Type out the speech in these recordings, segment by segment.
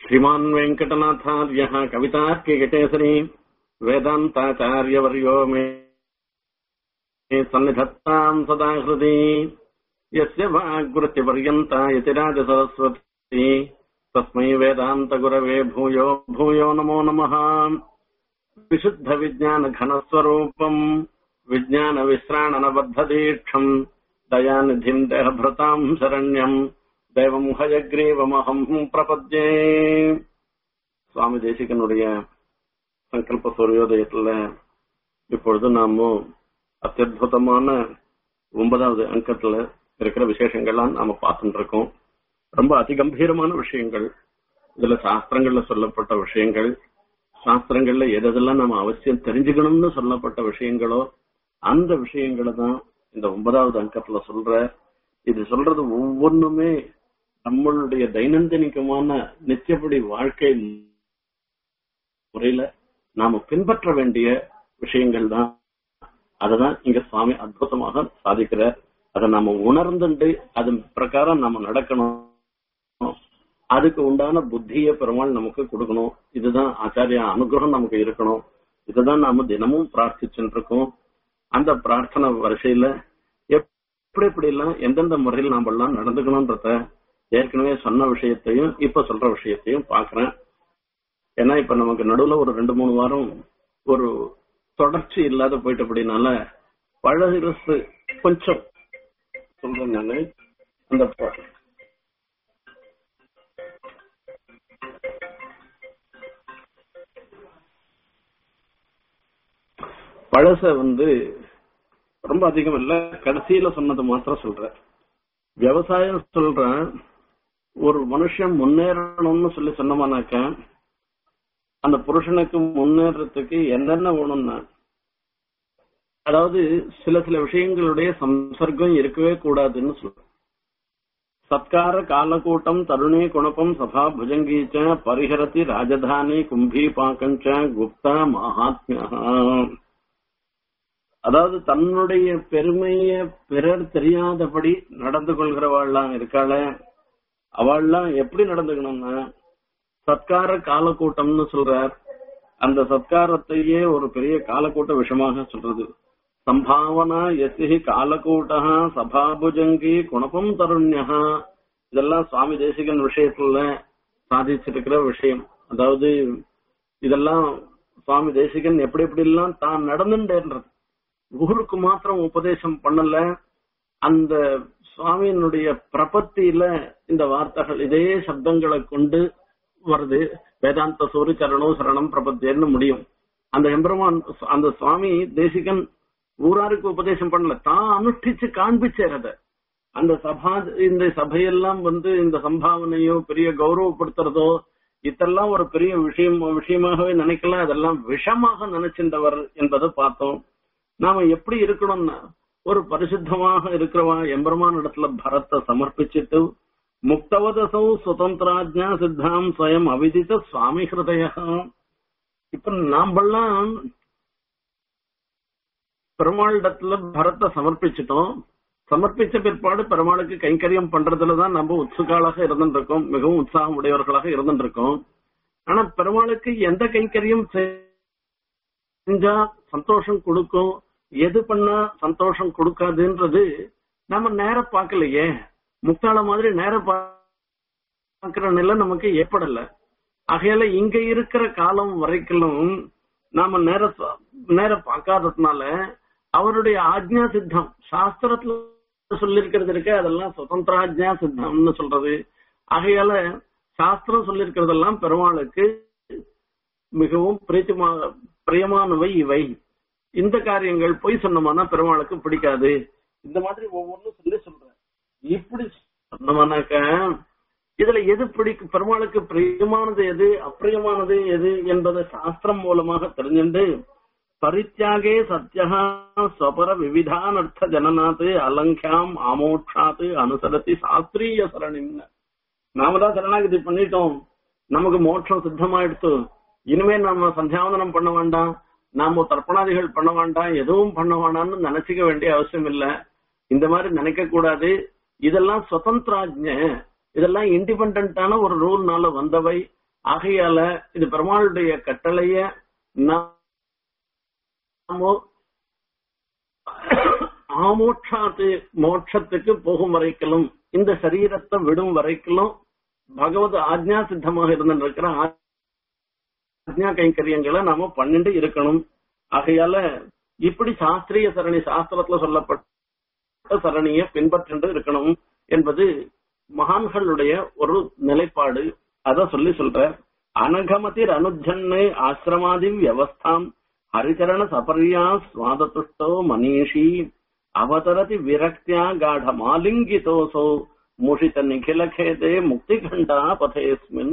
श्रीमान् वेङ्कटनाथार्यः कवितार्किकटेसरी वेदान्ताचार्यवर्यो मे सन्निधत्ताम् सदा हृदि यस्य वाग्वृत्तिपर्यन्ता यतिराजसरस्वती तस्मै वेदान्तगुरवे भूयो भूयो नमो नमः विशुद्धविज्ञानघनस्वरूपम् विज्ञानविश्राणनबद्धदीक्षम् दयानिधिम् देहभृताम् शरण्यम् தெய்வம் ஹயக்ரீவமகம் பிரபத்யே சுவாமி தேசிகனுடைய சங்கல்ப சூரியோதயத்துல இப்பொழுது நாம அத்தியுதமான ஒன்பதாவது அங்கத்துல இருக்கிற விசேஷங்கள்லாம் நாம பார்த்துட்டு இருக்கோம் ரொம்ப அதிகம்பீரமான விஷயங்கள் இதுல சாஸ்திரங்கள்ல சொல்லப்பட்ட விஷயங்கள் சாஸ்திரங்கள்ல எதெல்லாம் நம்ம அவசியம் தெரிஞ்சுக்கணும்னு சொல்லப்பட்ட விஷயங்களோ அந்த விஷயங்களை தான் இந்த ஒன்பதாவது அங்கத்துல சொல்ற இது சொல்றது ஒவ்வொன்றுமே நம்மளுடைய தைனந்தினிகமான நித்தியப்படி வாழ்க்கை முறையில நாம பின்பற்ற வேண்டிய விஷயங்கள் தான் அததான் இங்க சுவாமி அற்புதமாக சாதிக்கிறார் அதை நாம உணர்ந்துட்டு அது பிரகாரம் நாம நடக்கணும் அதுக்கு உண்டான புத்திய பெருமாள் நமக்கு கொடுக்கணும் இதுதான் ஆச்சாரிய அனுகிரகம் நமக்கு இருக்கணும் இதுதான் நாம தினமும் பிரார்த்திச்சுட்டு இருக்கோம் அந்த பிரார்த்தனை வரிசையில எப்படி எப்படி எல்லாம் எந்தெந்த முறையில் நாம எல்லாம் நடந்துக்கணும்ன்றத ஏற்கனவே சொன்ன விஷயத்தையும் இப்ப சொல்ற விஷயத்தையும் பாக்குறேன் ஏன்னா இப்ப நமக்கு நடுவுல ஒரு ரெண்டு மூணு வாரம் ஒரு தொடர்ச்சி இல்லாத போயிட்டு அப்படின்னால பழகிரசு கொஞ்சம் சொல்றேன் நானு அந்த பழச வந்து ரொம்ப அதிகம் இல்ல கடைசியில சொன்னது மாத்திரம் சொல்றேன் விவசாயம் சொல்றேன் ஒரு மனுஷன் முன்னேறணும்னு சொல்லி சொன்னோம்னாக்க அந்த புருஷனுக்கு முன்னேறதுக்கு என்னென்ன வேணும்னா அதாவது சில சில விஷயங்களுடைய சம்சர்க்கம் இருக்கவே கூடாதுன்னு சொல்ற சத்கார காலக்கூட்டம் தருணே குணப்பம் சபா புஜங்கீச்ச பரிஹரதி ராஜதானி கும்பி பாக்கஞ்ச குப்தா மகாத்மியா அதாவது தன்னுடைய பெருமைய பிறர் தெரியாதபடி நடந்து கொள்கிறவாள்லாம் இருக்காள அவள்லாம் எப்படி நடந்துக்கணும்னா சத்கார காலக்கூட்டம்னு சொல்றார் அந்த சத்காரத்தையே ஒரு பெரிய காலக்கூட்ட விஷயமாக சொல்றது சம்பாவனா எசி காலக்கூட்டா சபாபுஜங்கி குணப்பம் தருண்யா இதெல்லாம் சுவாமி தேசிகன் விஷயத்துல சாதிச்சிருக்கிற விஷயம் அதாவது இதெல்லாம் சுவாமி தேசிகன் எப்படி எப்படி எல்லாம் தான் நடந்துட்டேன்றது ஊருக்கு மாத்திரம் உபதேசம் பண்ணல அந்த சுவாமியினுடைய பிரபத்தியில இந்த வார்த்தைகள் இதே சப்தங்களை கொண்டு வருது வேதாந்த சூரி சரணம் சரணம் பிரபத்தியன்னு முடியும் அந்த எம்பெருமான் அந்த சுவாமி தேசிகன் ஊராருக்கு உபதேசம் பண்ணல தான் அனுஷ்டிச்சு காண்பிச்சார் அத அந்த சபா இந்த சபையெல்லாம் வந்து இந்த சம்பாவனையோ பெரிய கௌரவப்படுத்துறதோ இதெல்லாம் ஒரு பெரிய விஷயம் விஷயமாகவே நினைக்கல அதெல்லாம் விஷமாக நினைச்சின்றவர் என்பதை பார்த்தோம் நாம எப்படி இருக்கணும்னா ஒரு பரிசுத்தமாக இருக்கிறவா எம்பெருமான் இடத்துல பரத்தை சமர்ப்பிச்சுட்டு முக்தவதசௌ சுதந்திராஜ்யா சித்தாம் ஸ்வயம் அவிதித்த சுவாமி ஹிருதய இப்ப நாமெல்லாம் பெருமாளிடத்துல பரத்தை சமர்ப்பிச்சிட்டோம் சமர்ப்பிச்ச பிற்பாடு பெருமாளுக்கு கைங்கரியம் பண்றதுலதான் நம்ம உத்சுகாலாக இருந்துருக்கோம் மிகவும் உற்சாகம் உடையவர்களாக இருந்துருக்கோம் ஆனா பெருமாளுக்கு எந்த கைங்கரியம் செஞ்சா சந்தோஷம் கொடுக்கும் எது பண்ணா சந்தோஷம் கொடுக்காதுன்றது நம்ம நேர பார்க்கலையே முக்கால மாதிரி நேர பார்க்கிற நிலை நமக்கு ஏற்படல ஆகையால இங்க இருக்கிற காலம் வரைக்கும் நாம நேர நேர பார்க்காததுனால அவருடைய ஆக்ஞா சித்தம் சாஸ்திரத்துல சொல்லிருக்கிறது இருக்க அதெல்லாம் சுதந்திராஜ்ஞா சித்தம்னு சொல்றது ஆகையால சாஸ்திரம் சொல்லிருக்கிறதெல்லாம் பெருமாளுக்கு மிகவும் பிரீத்திமா பிரியமானவை இவை இந்த காரியங்கள் பொய் சொன்னோம்னா பெருமாளுக்கு பிடிக்காது இந்த மாதிரி ஒவ்வொன்றும் சொல்லி சொல்றேன் இப்படி சொன்னோம்னாக்க இதுல எது பிடிக்கும் பெருமாளுக்கு பிரியமானது எது அப்பிரியமானது எது என்பதை சாஸ்திரம் மூலமாக தெரிஞ்சுண்டு பரித்தியாகே சத்யா ஸ்வபர விவிதானர்த்த ஜனநாத் அலங்கியாம் ஆமோட்சாத் அனுசரத்தி சாஸ்திரிய சரணின்னு நாம தான் சரணாகதி பண்ணிட்டோம் நமக்கு மோட்சம் சித்தமாயிடுத்து இனிமே நம்ம சந்தியாவந்தனம் பண்ண வேண்டாம் நாம தர்ப்பணாதிகள் பண்ண வேண்டாம் எதுவும் பண்ண வேண்டாம்னு நினைச்சுக்க வேண்டிய அவசியம் இல்ல இந்த மாதிரி நினைக்க கூடாது இதெல்லாம் சுதந்திராஜ்ஞ இதெல்லாம் இண்டிபெண்டான ஒரு ரூல்னால வந்தவை ஆகையால இது பெருமாளுடைய கட்டளைய நாமோ ஆமோட்சாத்து மோட்சத்துக்கு போகும் வரைக்கும் இந்த சரீரத்தை விடும் வரைக்கும் பகவத் ஆஜ்ஞா சித்தமாக இருந்திருக்கிற ஆஜ்ஞா கைங்கரியங்களை நாம பண்ணிட்டு இருக்கணும் ஆகையால இப்படி சாஸ்திரிய சரணி சாஸ்திரத்துல சொல்லப்பட்ட சரணியை பின்பற்றிட்டு இருக்கணும் என்பது மகான்களுடைய ஒரு நிலைப்பாடு அத சொல்லி சொல்ற அனகமதிர் அனுஜன்னு ஆசிரமாதி வியவஸ்தாம் ஹரிச்சரண சபர்யா சுவாததுஷ்டோ மனிஷி அவதரதி விரக்தியா காட மாலிங்கிதோசோ முஷித நிகில கேதே முக்தி கண்டா பதேஸ்மின்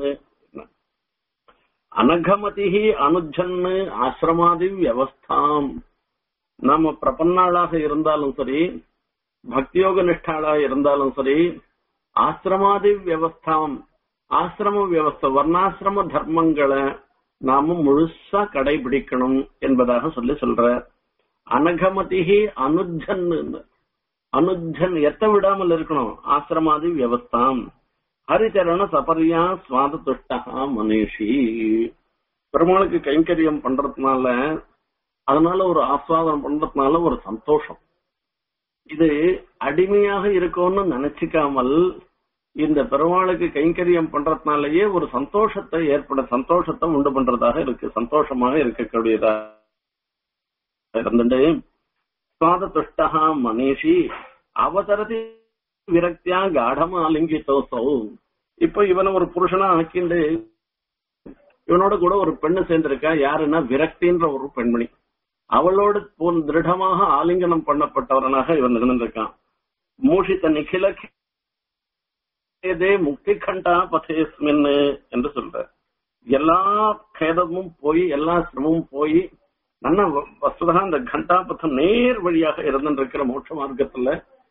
அனகமதி அனுஜன்னு ஆசிரமாதி வியவஸ்தாம் நாம பிரபன்னாளாக இருந்தாலும் சரி பக்தியோக நிஷ்டாளா இருந்தாலும் சரி ஆசிரமாதி வியவஸ்தாம் ஆசிரம வியவஸ்த வர்ணாசிரம தர்மங்களை நாம முழுசா கடைபிடிக்கணும் என்பதாக சொல்லி சொல்ற அனகமதிகி அனுஜன் அனுஜன் எத்த விடாமல் இருக்கணும் ஆசிரமாதி வியவஸ்தாம் ஹரிச்சரண சபரியா சுவாத துஷ்டகா மனிஷி பெருமாளுக்கு கைங்கரியம் பண்றதுனால அதனால ஒரு ஆஸ்வாதனம் பண்றதுனால ஒரு சந்தோஷம் இது அடிமையாக இருக்கும்னு நினைச்சுக்காமல் இந்த பெருமாளுக்கு கைங்கரியம் பண்றதுனாலயே ஒரு சந்தோஷத்தை ஏற்பட சந்தோஷத்தை உண்டு பண்றதாக இருக்கு சந்தோஷமாக இருக்கக்கூடியதா இருந்துட்டு சுவாத துஷ்டகா மனிஷி அவதரதி விரக்தியா காடமா அலிங்கிட்டோசோ இப்ப இவனை ஒரு புருஷனா ஆக்கிண்டு இவனோட கூட ஒரு பெண்ணு சேர்ந்திருக்கா யாருன்னா விரக்தின்ற ஒரு பெண்மணி அவளோடு போன் திருடமாக ஆலிங்கனம் பண்ணப்பட்டவரனாக இவன் இருந்திருக்கான் மூஷித்த நிகில கேதே முக்தி கண்டா பதேஸ்மின் என்று சொல்ற எல்லா கேதமும் போய் எல்லா சிரமமும் போய் நல்ல வசுதா அந்த கண்டாபத்தம் நேர் வழியாக இருந்திருக்கிற மோட்ச மார்க்கத்துல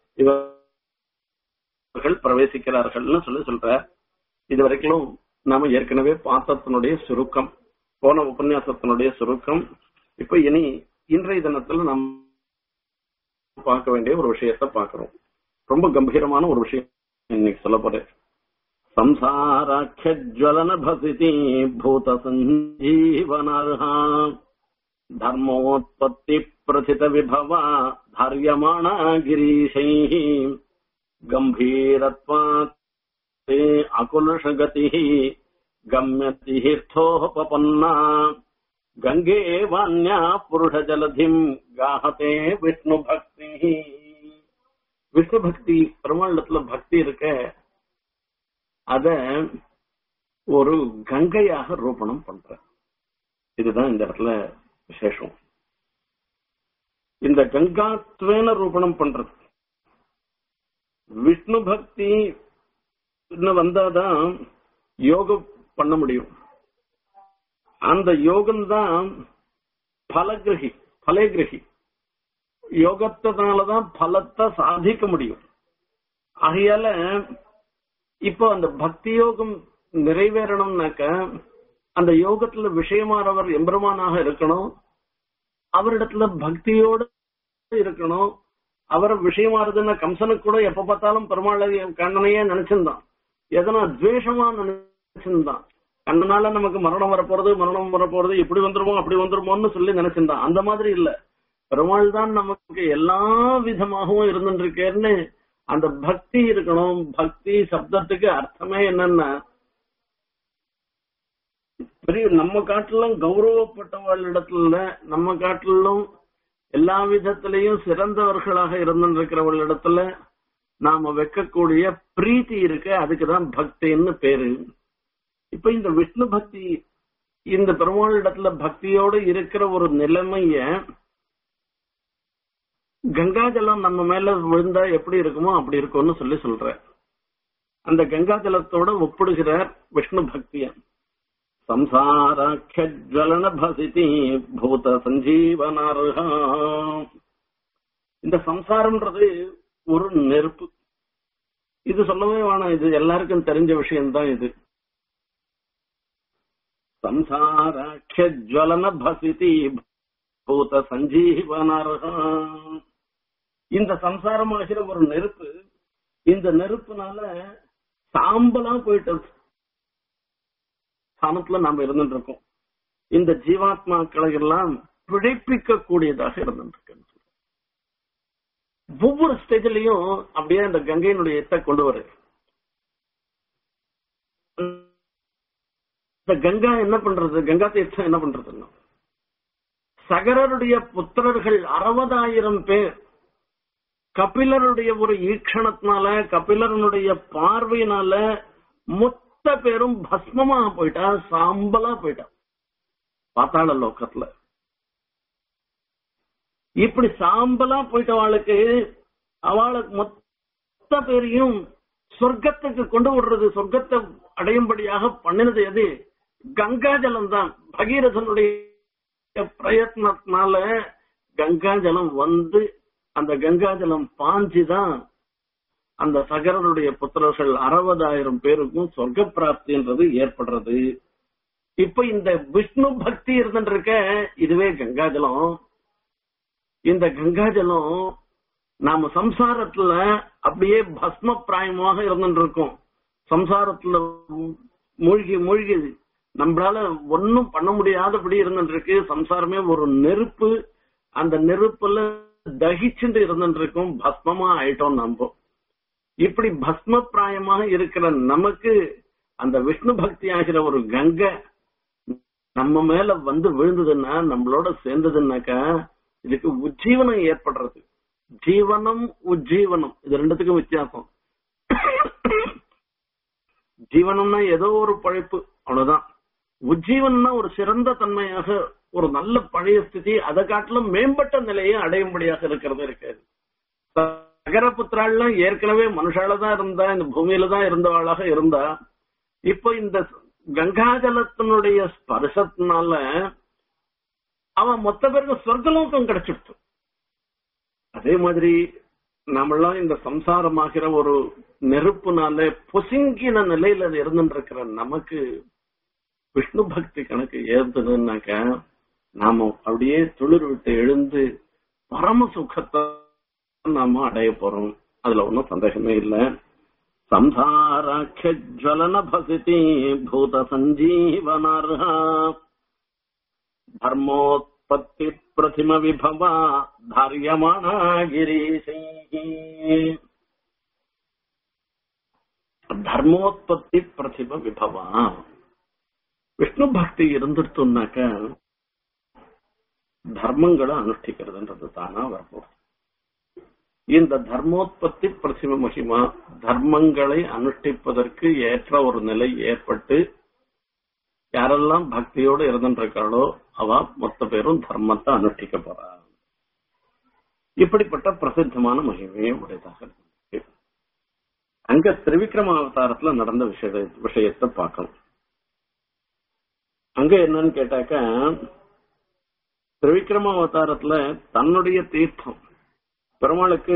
இவர்கள் பிரவேசிக்கிறார்கள்னு சொல்லி சொல்ற இது வரைக்கும் நாம ஏற்கனவே பார்த்தத்தினுடைய சுருக்கம் போன உபன்யாசத்தினுடைய சுருக்கம் இப்ப இனி இன்றைய தினத்துல நாம் பார்க்க வேண்டிய ஒரு விஷயத்த பார்க்கிறோம் ரொம்ப கம்பீரமான ஒரு விஷயம் இன்னைக்கு சொல்ல போறேன் संसाराख्यज्वलन भसिति भूत सञ्जीवनार्हा धर्मोत्पत्ति प्रथित विभवा धार्यमाणा गिरीशैः गम्भीरत्वात् ते अकुलशगतिः गम्यति हीर्थोपपन्ना गङ्गे वान्या पुरुषजलधिम् गाहते विष्णुभक्तिः விஷ்ணு பக்தி பெருமாளத்துல பக்தி இருக்க அத ஒரு கங்கையாக ரூபணம் பண்ற இதுதான் இந்த இடத்துல விசேஷம் இந்த கங்காத்வேன ரூபணம் பண்றது விஷ்ணு பக்தி வந்தாதான் யோகம் பண்ண முடியும் அந்த யோகம் தான் பலகிரகி பலகிரகி யோகத்தினாலதான் பலத்தை சாதிக்க முடியும் ஆகையால இப்போ அந்த பக்தி யோகம் நிறைவேறணும்னாக்க அந்த யோகத்துல விஷயமானவர் எம்பெருமானாக இருக்கணும் அவரிடத்துல பக்தியோடு இருக்கணும் அவர் விஷயமாறுதுன்னா கம்சனுக்கு கூட எப்ப பார்த்தாலும் பெருமாளை கண்ணனையே நினைச்சிருந்தான் எதனா துவேஷமா நினைச்சிருந்தான் கண்ணனால நமக்கு மரணம் வரப்போறது மரணம் வரப்போறது இப்படி வந்துருமோ அப்படி வந்துருமோன்னு சொல்லி நினைச்சிருந்தான் அந்த மாதிரி இல்ல பெருமாள் தான் நமக்கு எல்லா விதமாகவும் இருந்துருக்கேன்னு அந்த பக்தி இருக்கணும் பக்தி சப்தத்துக்கு அர்த்தமே என்னன்னா பெரிய நம்ம காட்டிலும் கௌரவப்பட்டவர்களிடத்துல நம்ம காட்டிலும் எல்லா விதத்திலையும் சிறந்தவர்களாக இருந்திருக்கிறவர்களிடத்துல நாம வைக்கக்கூடிய பிரீத்தி இருக்கு அதுக்குதான் பக்தின்னு பேரு இப்ப இந்த விஷ்ணு பக்தி இந்த பெருமாள் இடத்துல பக்தியோடு இருக்கிற ஒரு நிலைமைய கங்கா ஜலம் நம்ம மேல விழுந்தா எப்படி இருக்குமோ அப்படி இருக்கும்னு சொல்லி சொல்ற அந்த கங்கா ஜலத்தோட ஒப்பிடுகிறார் விஷ்ணு பக்திய சம்சாராக்கியஜ்வலன பசிதி பூத சஞ்சீவனார்ஹா இந்த சம்சாரம்ன்றது ஒரு நெருப்பு இது சொல்லவே வேணாம் இது எல்லாருக்கும் தெரிஞ்ச விஷயம்தான் இது சம்சாராக்கியஜ்வலன பசிதி பூத சஞ்சீவனார்ஹா இந்த சம்சாரமாகிற ஒரு நெருப்பு இந்த நெருப்புனால சாம்பலா போயிட்டது ஸ்தானத்துல நாம இருந்துட்டு இருக்கோம் இந்த ஜீவாத்மாக்களை எல்லாம் பிழைப்பிக்க கூடியதாக இருந்துட்டு இருக்கு ஒவ்வொரு ஸ்டேஜ்லயும் அப்படியே அந்த கங்கையினுடைய எத்தை கொண்டு வரு இந்த கங்கா என்ன பண்றது கங்கா தீர்த்தம் என்ன பண்றதுன்னா சகரருடைய புத்திரர்கள் அறுபதாயிரம் பேர் கபிலருடைய ஒரு ஈக்ஷணத்தினால கபிலரனுடைய பார்வையினால மொத்த பேரும் பஸ்மமா போயிட்டா சாம்பலா போயிட்டா பாத்தாள லோக்கத்துல இப்படி சாம்பலா போயிட்டவாளுக்கு அவளுக்கு மொத்த பேரையும் சொர்க்கத்துக்கு கொண்டு விடுறது சொர்க்கத்தை அடையும்படியாக பண்ணினது எது கங்கா ஜலம் தான் பகீரதனுடைய பிரயத்னத்தினால கங்கா ஜலம் வந்து அந்த கங்கா ஜலம் பாஞ்சுதான் அந்த சகரனுடைய புத்திரர்கள் அறுபதாயிரம் பேருக்கும் சொர்க்க பிராப்தின்றது ஏற்படுறது இப்ப இந்த விஷ்ணு பக்தி இருந்துட்டு இருக்க இதுவே கங்காஜலம் இந்த கங்காஜலம் நாம சம்சாரத்துல அப்படியே பஸ்ம பிராயமாக இருந்துட்டு இருக்கோம் சம்சாரத்துல மூழ்கி மூழ்கி நம்மளால ஒன்னும் பண்ண முடியாதபடி இருந்துட்டு இருக்கு சம்சாரமே ஒரு நெருப்பு அந்த நெருப்புல தகிச்சுட்டு இருந்துட்டு இருக்கும் பஸ்மமா ஆயிட்டோம் நம்ம இப்படி பஸ்ம பிராயமாக இருக்கிற நமக்கு அந்த விஷ்ணு பக்தி ஆகிற ஒரு கங்கை நம்ம மேல வந்து விழுந்ததுன்னா நம்மளோட சேர்ந்ததுன்னாக்கா இதுக்கு உஜ்ஜீவனம் ஏற்படுறது ஜீவனம் உஜ்ஜீவனம் இது ரெண்டுத்துக்கும் வித்தியாசம் ஜீவனம்னா ஏதோ ஒரு பழைப்பு அவ்வளவுதான் உஜ்ஜீவன்னா ஒரு சிறந்த தன்மையாக ஒரு நல்ல பழைய ஸ்திதி அதை காட்டிலும் மேம்பட்ட நிலையை அடையும்படியாக இருக்கிறது இருக்காது நகரபுத்திராள்லாம் ஏற்கனவே மனுஷால தான் இருந்தா இந்த பூமியில தான் இருந்தவாளாக இருந்தா இப்போ இந்த கங்காஜலத்தினுடைய ஸ்பர்சத்தினால அவன் மொத்த பேருக்கு சொர்க்கலோகம் கிடைச்சிடுச்சு அதே மாதிரி நம்மளாம் இந்த சம்சாரமாகிற ஒரு நெருப்புனால பொசுங்கின நிலையில இருந்துட்டு இருக்கிற நமக்கு விஷ்ணு பக்தி கணக்கு ஏறுதுன்னாக்க நாம அப்படியே துளிர் விட்டு எழுந்து பரம சுகத்தை நாம அடைய போறோம் அதுல ஒன்னும் சந்தேகமே இல்ல சம்சாராட்சலன பசிதி பூத சஞ்சீவனார்ஹா தர்மோத்பத்தி பிரதிம விபவா தாரியமானா கிரீசை தர்மோத்பத்தி பிரதிம விபவா விஷ்ணு பக்தி இருந்துட்டுனாக்க தர்மங்களை அனுஷ்டிக்கிறதுன்றது தானா வரப்போம் இந்த தர்மோத்பத்தி பிரசிம மகிமா தர்மங்களை அனுஷ்டிப்பதற்கு ஏற்ற ஒரு நிலை ஏற்பட்டு யாரெல்லாம் பக்தியோடு இருந்துருக்காளோ அவ மொத்த பேரும் தர்மத்தை அனுஷ்டிக்க போறா இப்படிப்பட்ட பிரசித்தமான மகிமையை உடையதாக இருக்கு அங்க திரிவிக்ரம அவதாரத்துல நடந்த விஷய விஷயத்தை பார்க்கணும் அங்க என்னன்னு கேட்டாக்க திரிவிக்ரம அவதாரத்துல தன்னுடைய தீர்த்தம் பெருமாளுக்கு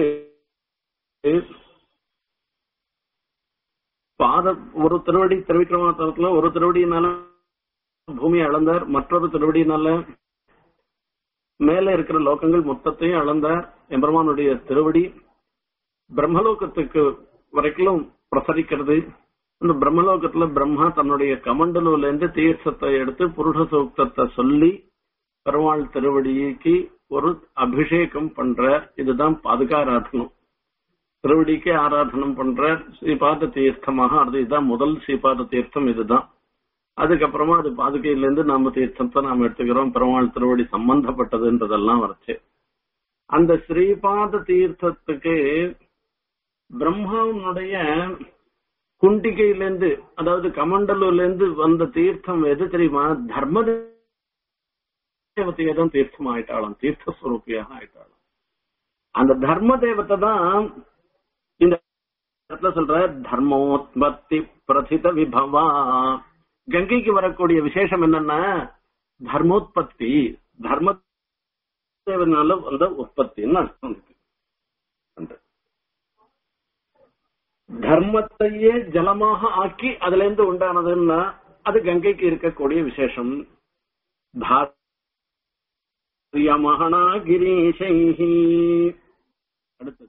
பாத ஒரு திருவடி திரிவிக்ரம அவதாரத்துல ஒரு திருவடியினால பூமியை அளந்தார் மற்றொரு திருவடியினால மேல இருக்கிற லோகங்கள் மொத்தத்தையும் அளந்தார் எம்பெருமானுடைய திருவடி பிரம்மலோகத்துக்கு வரைக்கும் பிரசரிக்கிறது அந்த பிரம்மலோகத்துல பிரம்மா தன்னுடைய கமண்டலூர்ல இருந்து தீர்த்தத்தை எடுத்து புருஷ சூக்தத்தை சொல்லி பெருமாள் திருவடிக்கு ஒரு அபிஷேகம் பண்ற இதுதான் பாதுகாராதனம் திருவடிக்கு ஆராதனம் பண்ற ஸ்ரீபாத தீர்த்தமாக அது இதுதான் முதல் ஸ்ரீபாத தீர்த்தம் இதுதான் அதுக்கப்புறமா அது பாதுகையிலிருந்து நாம தீர்த்தத்தை நாம எடுத்துக்கிறோம் பெருமாள் திருவடி சம்பந்தப்பட்டதுன்றதெல்லாம் வரைச்சு அந்த ஸ்ரீபாத தீர்த்தத்துக்கு பிரம்மாவனுடைய குண்டிகையிலிருந்து அதாவது கமண்டலூர்ல இருந்து வந்த தீர்த்தம் எது தெரியுமா தர்ம தேவதையை தான் தீர்த்தம் ஆயிட்டாளாம் தீர்த்தஸ்வரூபியாக ஆயிட்டாளாம் அந்த தர்ம தேவத்தை தான் இந்த இடத்துல சொல்ற தர்மோத்பத்தி பிரதித விபவா கங்கைக்கு வரக்கூடிய விசேஷம் என்னன்னா தர்மோத்பத்தி தர்ம தேவனால வந்த உற்பத்தின்னு அர்த்தம் இருக்கு தர்மத்தையே ஜலமாக ஆக்கி அதுல இருந்து உண்டானதுன்னா அது கங்கைக்கு இருக்கக்கூடிய விசேஷம் மகனா கிரீஷைஹி அடுத்தது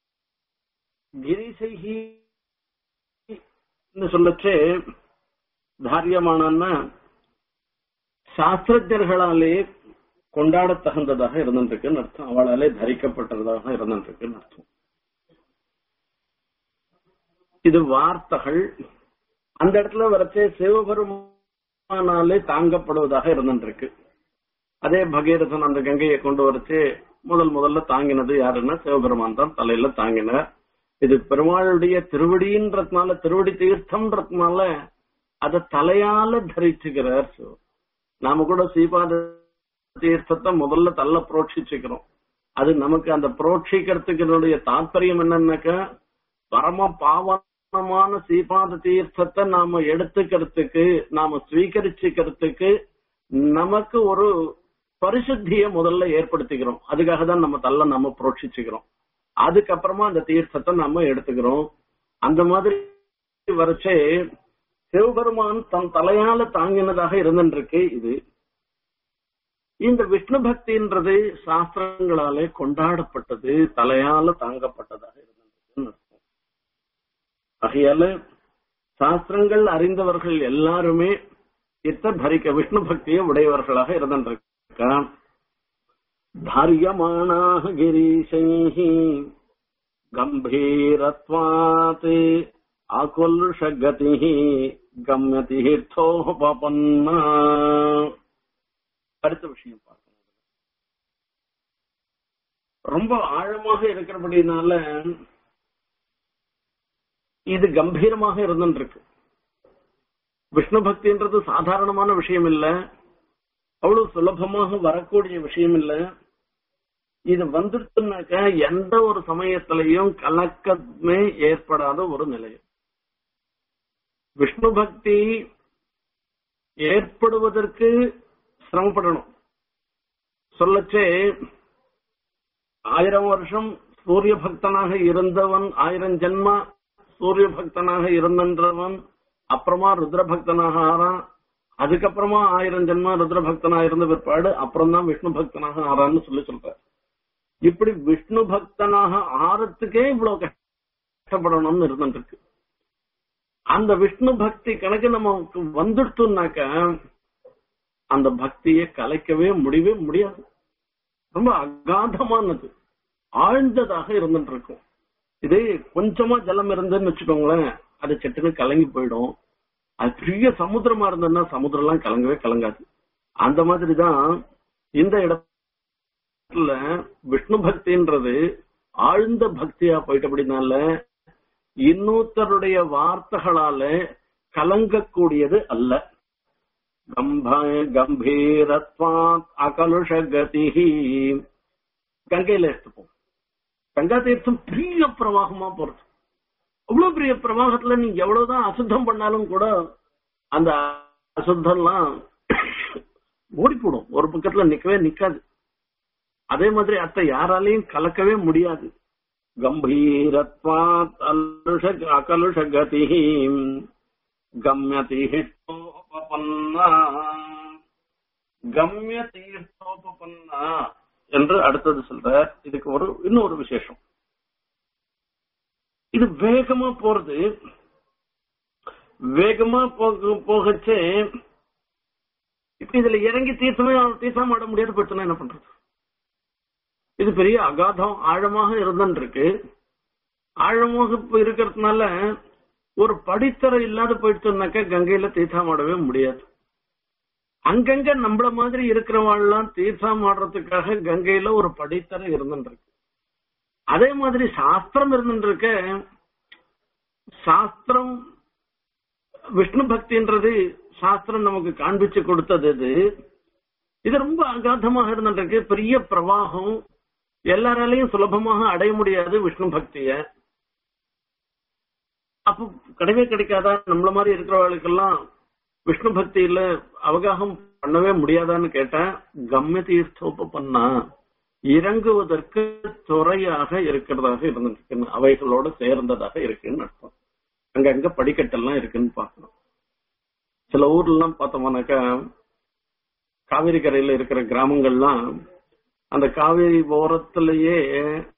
கிரீஷைஹி சொல்லச்சே தாரியமானன்னா சாஸ்திரஜர்களாலே கொண்டாட தகுந்ததாக இருந்துருக்குன்னு அர்த்தம் அவளாலே தரிக்கப்பட்டதாக இருந்துருக்குன்னு அர்த்தம் இது வார்த்தைகள் அந்த இடத்துல வரச்சே சிவபெருமானாலே தாங்கப்படுவதாக இருந்துருக்கு அதே பகீரதன் அந்த கங்கையை கொண்டு வரச்சு முதல் முதல்ல தாங்கினது யாருன்னா சிவபெருமான் தான் தலையில தாங்கினார் இது பெருமாளுடைய திருவடின்றதுனால திருவடி தீர்த்தம்ன்றதுனால அத தலையால தரிச்சுக்கிறார் நாம கூட சீபாத தீர்த்தத்தை முதல்ல தள்ள புரோட்சிச்சுக்கிறோம் அது நமக்கு அந்த புரோட்சிக்கிறதுக்கு தாற்பயம் என்னன்னாக்கா பரம பாவனமான சீபாத தீர்த்தத்தை நாம எடுத்துக்கிறதுக்கு நாம ஸ்வீகரிச்சுக்கிறதுக்கு நமக்கு ஒரு பரிசுத்திய முதல்ல ஏற்படுத்திக்கிறோம் அதுக்காக தான் நம்ம தள்ள நம்ம புரோட்சிச்சுக்கிறோம் அதுக்கப்புறமா அந்த தீர்த்தத்தை நம்ம எடுத்துக்கிறோம் அந்த மாதிரி வரைச்சே சிவபெருமான் தன் தலையால தாங்கினதாக இருந்துருக்கு இது இந்த விஷ்ணு பக்தின்றது சாஸ்திரங்களாலே கொண்டாடப்பட்டது தலையால தாங்கப்பட்டதாக இருந்திருக்கு ஆகையால சாஸ்திரங்கள் அறிந்தவர்கள் எல்லாருமே இத்த தரிக்க விஷ்ணு பக்தியை உடையவர்களாக இருந்திருக்கா தாரியமானாக கிரீஷைஹி கம்பீரத்வாத் ஆகுல்ஷகதி கம்யதி ஹிர்த்தோபபன்னா அடுத்த விஷயம் பார்க்கணும் ரொம்ப ஆழமாக இருக்கிறபடினால இது கம்பீரமாக இருந்துருக்கு விஷ்ணு பக்தின்றது சாதாரணமான விஷயம் இல்ல அவ்வளவு சுலபமாக வரக்கூடிய விஷயம் இல்ல இது வந்துருச்சுனாக்க எந்த ஒரு சமயத்திலையும் கலக்கமே ஏற்படாத ஒரு நிலை விஷ்ணு பக்தி ஏற்படுவதற்கு சிரமப்படணும் சொல்லச்சே ஆயிரம் வருஷம் சூரிய பக்தனாக இருந்தவன் ஆயிரம் ஜென்மா சூரிய பக்தனாக இருந்தவன் அப்புறமா ருத்ர பக்தனாக ஆறான் அதுக்கப்புறமா ஆயிரம் ஜென்மா ருத்ர பக்தனா இருந்த பிற்பாடு அப்புறம் தான் விஷ்ணு பக்தனாக ஆறான்னு சொல்லி சொல்ற இப்படி விஷ்ணு பக்தனாக ஆறத்துக்கே இவ்வளவு கஷ்டப்படணும்னு இருந்துருக்கு அந்த விஷ்ணு பக்தி கணக்கு நமக்கு வந்துடுத்துனாக்க அந்த பக்தியை கலைக்கவே முடியவே முடியாது ரொம்ப அகாதமானது ஆழ்ந்ததாக இருந்துட்டு இருக்கும் இதே கொஞ்சமா ஜலம் இருந்துன்னு வச்சுக்கோங்களேன் அது சட்டுன்னு கலங்கி போயிடும் அது பெரிய சமுத்திரமா இருந்ததுன்னா சமுத்திரம் எல்லாம் கலங்கவே கலங்காது அந்த மாதிரிதான் இந்த இடத்துல விஷ்ணு பக்தின்றது ஆழ்ந்த பக்தியா போயிட்டபடினால இன்னொருத்தருடைய வார்த்தைகளால கலங்கக்கூடியது அல்ல கம்பீரத்வாத் அகலுஷ கதிஹி கங்கையில எடுத்துப்போம் கங்கா தீர்த்தம் பெரிய பிரவாகமா போறது அவ்வளவு பெரிய பிரவாகத்துல நீ எவ்வளவுதான் அசுத்தம் பண்ணாலும் கூட அந்த அசுத்தம்லாம் ஓடி போடும் ஒரு பக்கத்துல நிக்கவே நிக்காது அதே மாதிரி அத்தை யாராலையும் கலக்கவே முடியாது கம்பீரத்வாத் அலுஷ அகலுஷ கதிஹி கம்ய தீர்த்தோபன்னா கம்ய தீர்த்தோபன்னா என்று அடுத்தது சொல்ற இதுக்கு ஒரு இன்னொரு விசேஷம் இது வேகமா போறது வேகமா போக போகச்சே இப்ப இதுல இறங்கி தீர்த்தமே தீர்த்தம் ஆட முடியாது போயிடுச்சுன்னா என்ன பண்றது இது பெரிய அகாதம் ஆழமாக இருந்துருக்கு ஆழமாக இப்ப இருக்கிறதுனால ஒரு படித்தர இல்லாத போயிடுச்சுனாக்க கங்கையில தீர்த்தம் ஆடவே முடியாது அங்கங்க நம்மள மாதிரி இருக்கிறவாள்லாம் தீர்த்தம் ஆடுறதுக்காக கங்கையில ஒரு படித்தர இருந்துருக்கு அதே மாதிரி சாஸ்திரம் இருந்துருக்க சாஸ்திரம் விஷ்ணு பக்தின்றது சாஸ்திரம் நமக்கு காண்பிச்சு கொடுத்தது இது இது ரொம்ப அகாதமாக இருந்துருக்கு பெரிய பிரவாகம் எல்லாராலையும் சுலபமாக அடைய முடியாது விஷ்ணு பக்திய அப்போ கிடையவே கிடைக்காதா நம்மள மாதிரி இருக்கிறவர்களுக்கெல்லாம் விஷ்ணு பக்தியில அவகாகம் பண்ணவே முடியாதான்னு கேட்டா கம்ய தீர்த்தோபன்னா இறங்குவதற்கு துறையாக இருக்கிறதாக இருந்திருக்கு அவைகளோட சேர்ந்ததாக இருக்குன்னு அர்த்தம் அங்க அங்க படிக்கட்டெல்லாம் இருக்குன்னு பாக்கணும் சில ஊர்ல எல்லாம் பார்த்தோம்னாக்கா காவிரி கரையில இருக்கிற கிராமங்கள்லாம் அந்த காவிரி ஓரத்திலேயே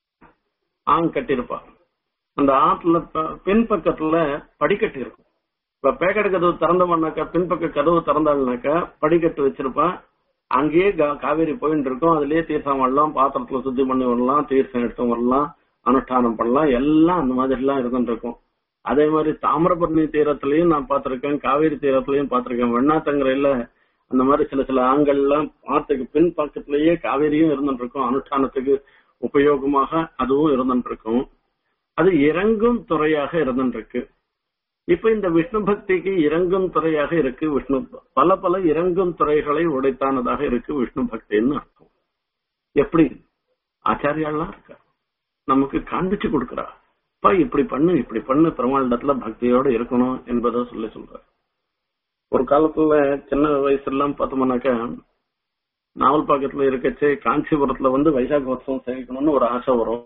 ஆங் கட்டியிருப்பா அந்த ஆத்துல பின்பக்கத்துல படிக்கட்டு இருக்கும் இப்ப பேக்கெட் கதவு திறந்தோம்னாக்கா பின்பக்க கதவு திறந்தாள்னாக்கா படிக்கட்டு வச்சிருப்பா அங்கேயே கா- காவேரி போயிட்டு இருக்கும் அதுலயே தீர்த்தம் வரலாம் பாத்திரத்துல சுத்தி பண்ணி வரலாம் தீர்த்தம் எடுத்து வரலாம் அனுஷ்டானம் பண்ணலாம் எல்லாம் அந்த மாதிரி எல்லாம் இருந்துட்டு இருக்கும் அதே மாதிரி தாமிரபரணி தீரத்திலயும் நான் பார்த்திருக்கேன் காவேரி தீரத்திலயும் பார்த்திருக்கேன் வெண்ணாத்தங்கரையில அந்த மாதிரி சில சில ஆண்கள்லாம் ஆத்துக்கு பின் பக்கத்திலேயே காவேரியும் இருந்துட்டு இருக்கும் அனுஷ்டானத்துக்கு உபயோகமாக அதுவும் இருந்துட்டு இருக்கும் அது இறங்கும் துறையாக இருந்துட்டு இருக்கு இப்ப இந்த விஷ்ணு பக்திக்கு இறங்கும் துறையாக இருக்கு விஷ்ணு பல பல இறங்கும் துறைகளை உடைத்தானதாக இருக்கு விஷ்ணு பக்தின்னு அர்த்தம் எப்படி ஆச்சாரியாலாம் இருக்கா நமக்கு காண்பிச்சு கொடுக்கறா அப்பா இப்படி பண்ணு இப்படி பண்ணு பெருமாளிடத்துல பக்தியோட இருக்கணும் என்பதை சொல்லி சொல்ற ஒரு காலத்துல சின்ன வயசுல எல்லாம் பார்த்தோம்னாக்கா நாவல் பாக்கத்துல இருக்கச்சே காஞ்சிபுரத்துல வந்து வைசாகோத்சவம் சேவிக்கணும்னு ஒரு ஆசை வரும்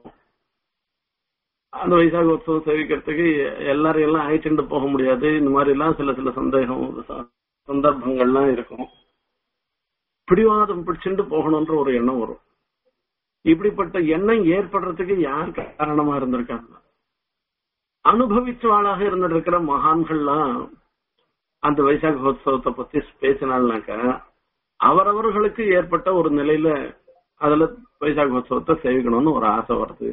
அந்த வைசாகோத்சவம் சேவிக்கிறதுக்கு எல்லாரையும் எல்லாம் அழைச்சிட்டு போக முடியாது இந்த மாதிரி எல்லாம் சில சில சந்தேகம் ச- சந்தர்ப்பங்கள்லாம் இருக்கும் பிடிவாதம் பிடிச்சிட்டு போகணும்ன்ற ஒரு எண்ணம் வரும் இப்படிப்பட்ட எண்ணம் ஏற்படுறதுக்கு யார் காரணமா இருந்திருக்காங்க அனுபவிச்சவாளாக இருந்திருக்கிற மகான்கள்லாம் அந்த வைசாகோத்சவத்தை பத்தி பேசினாள்னாக்கா அவரவர்களுக்கு ஏற்பட்ட ஒரு நிலையில அதுல வைசாகோத்சவத்தை சேவிக்கணும்னு ஒரு ஆசை வருது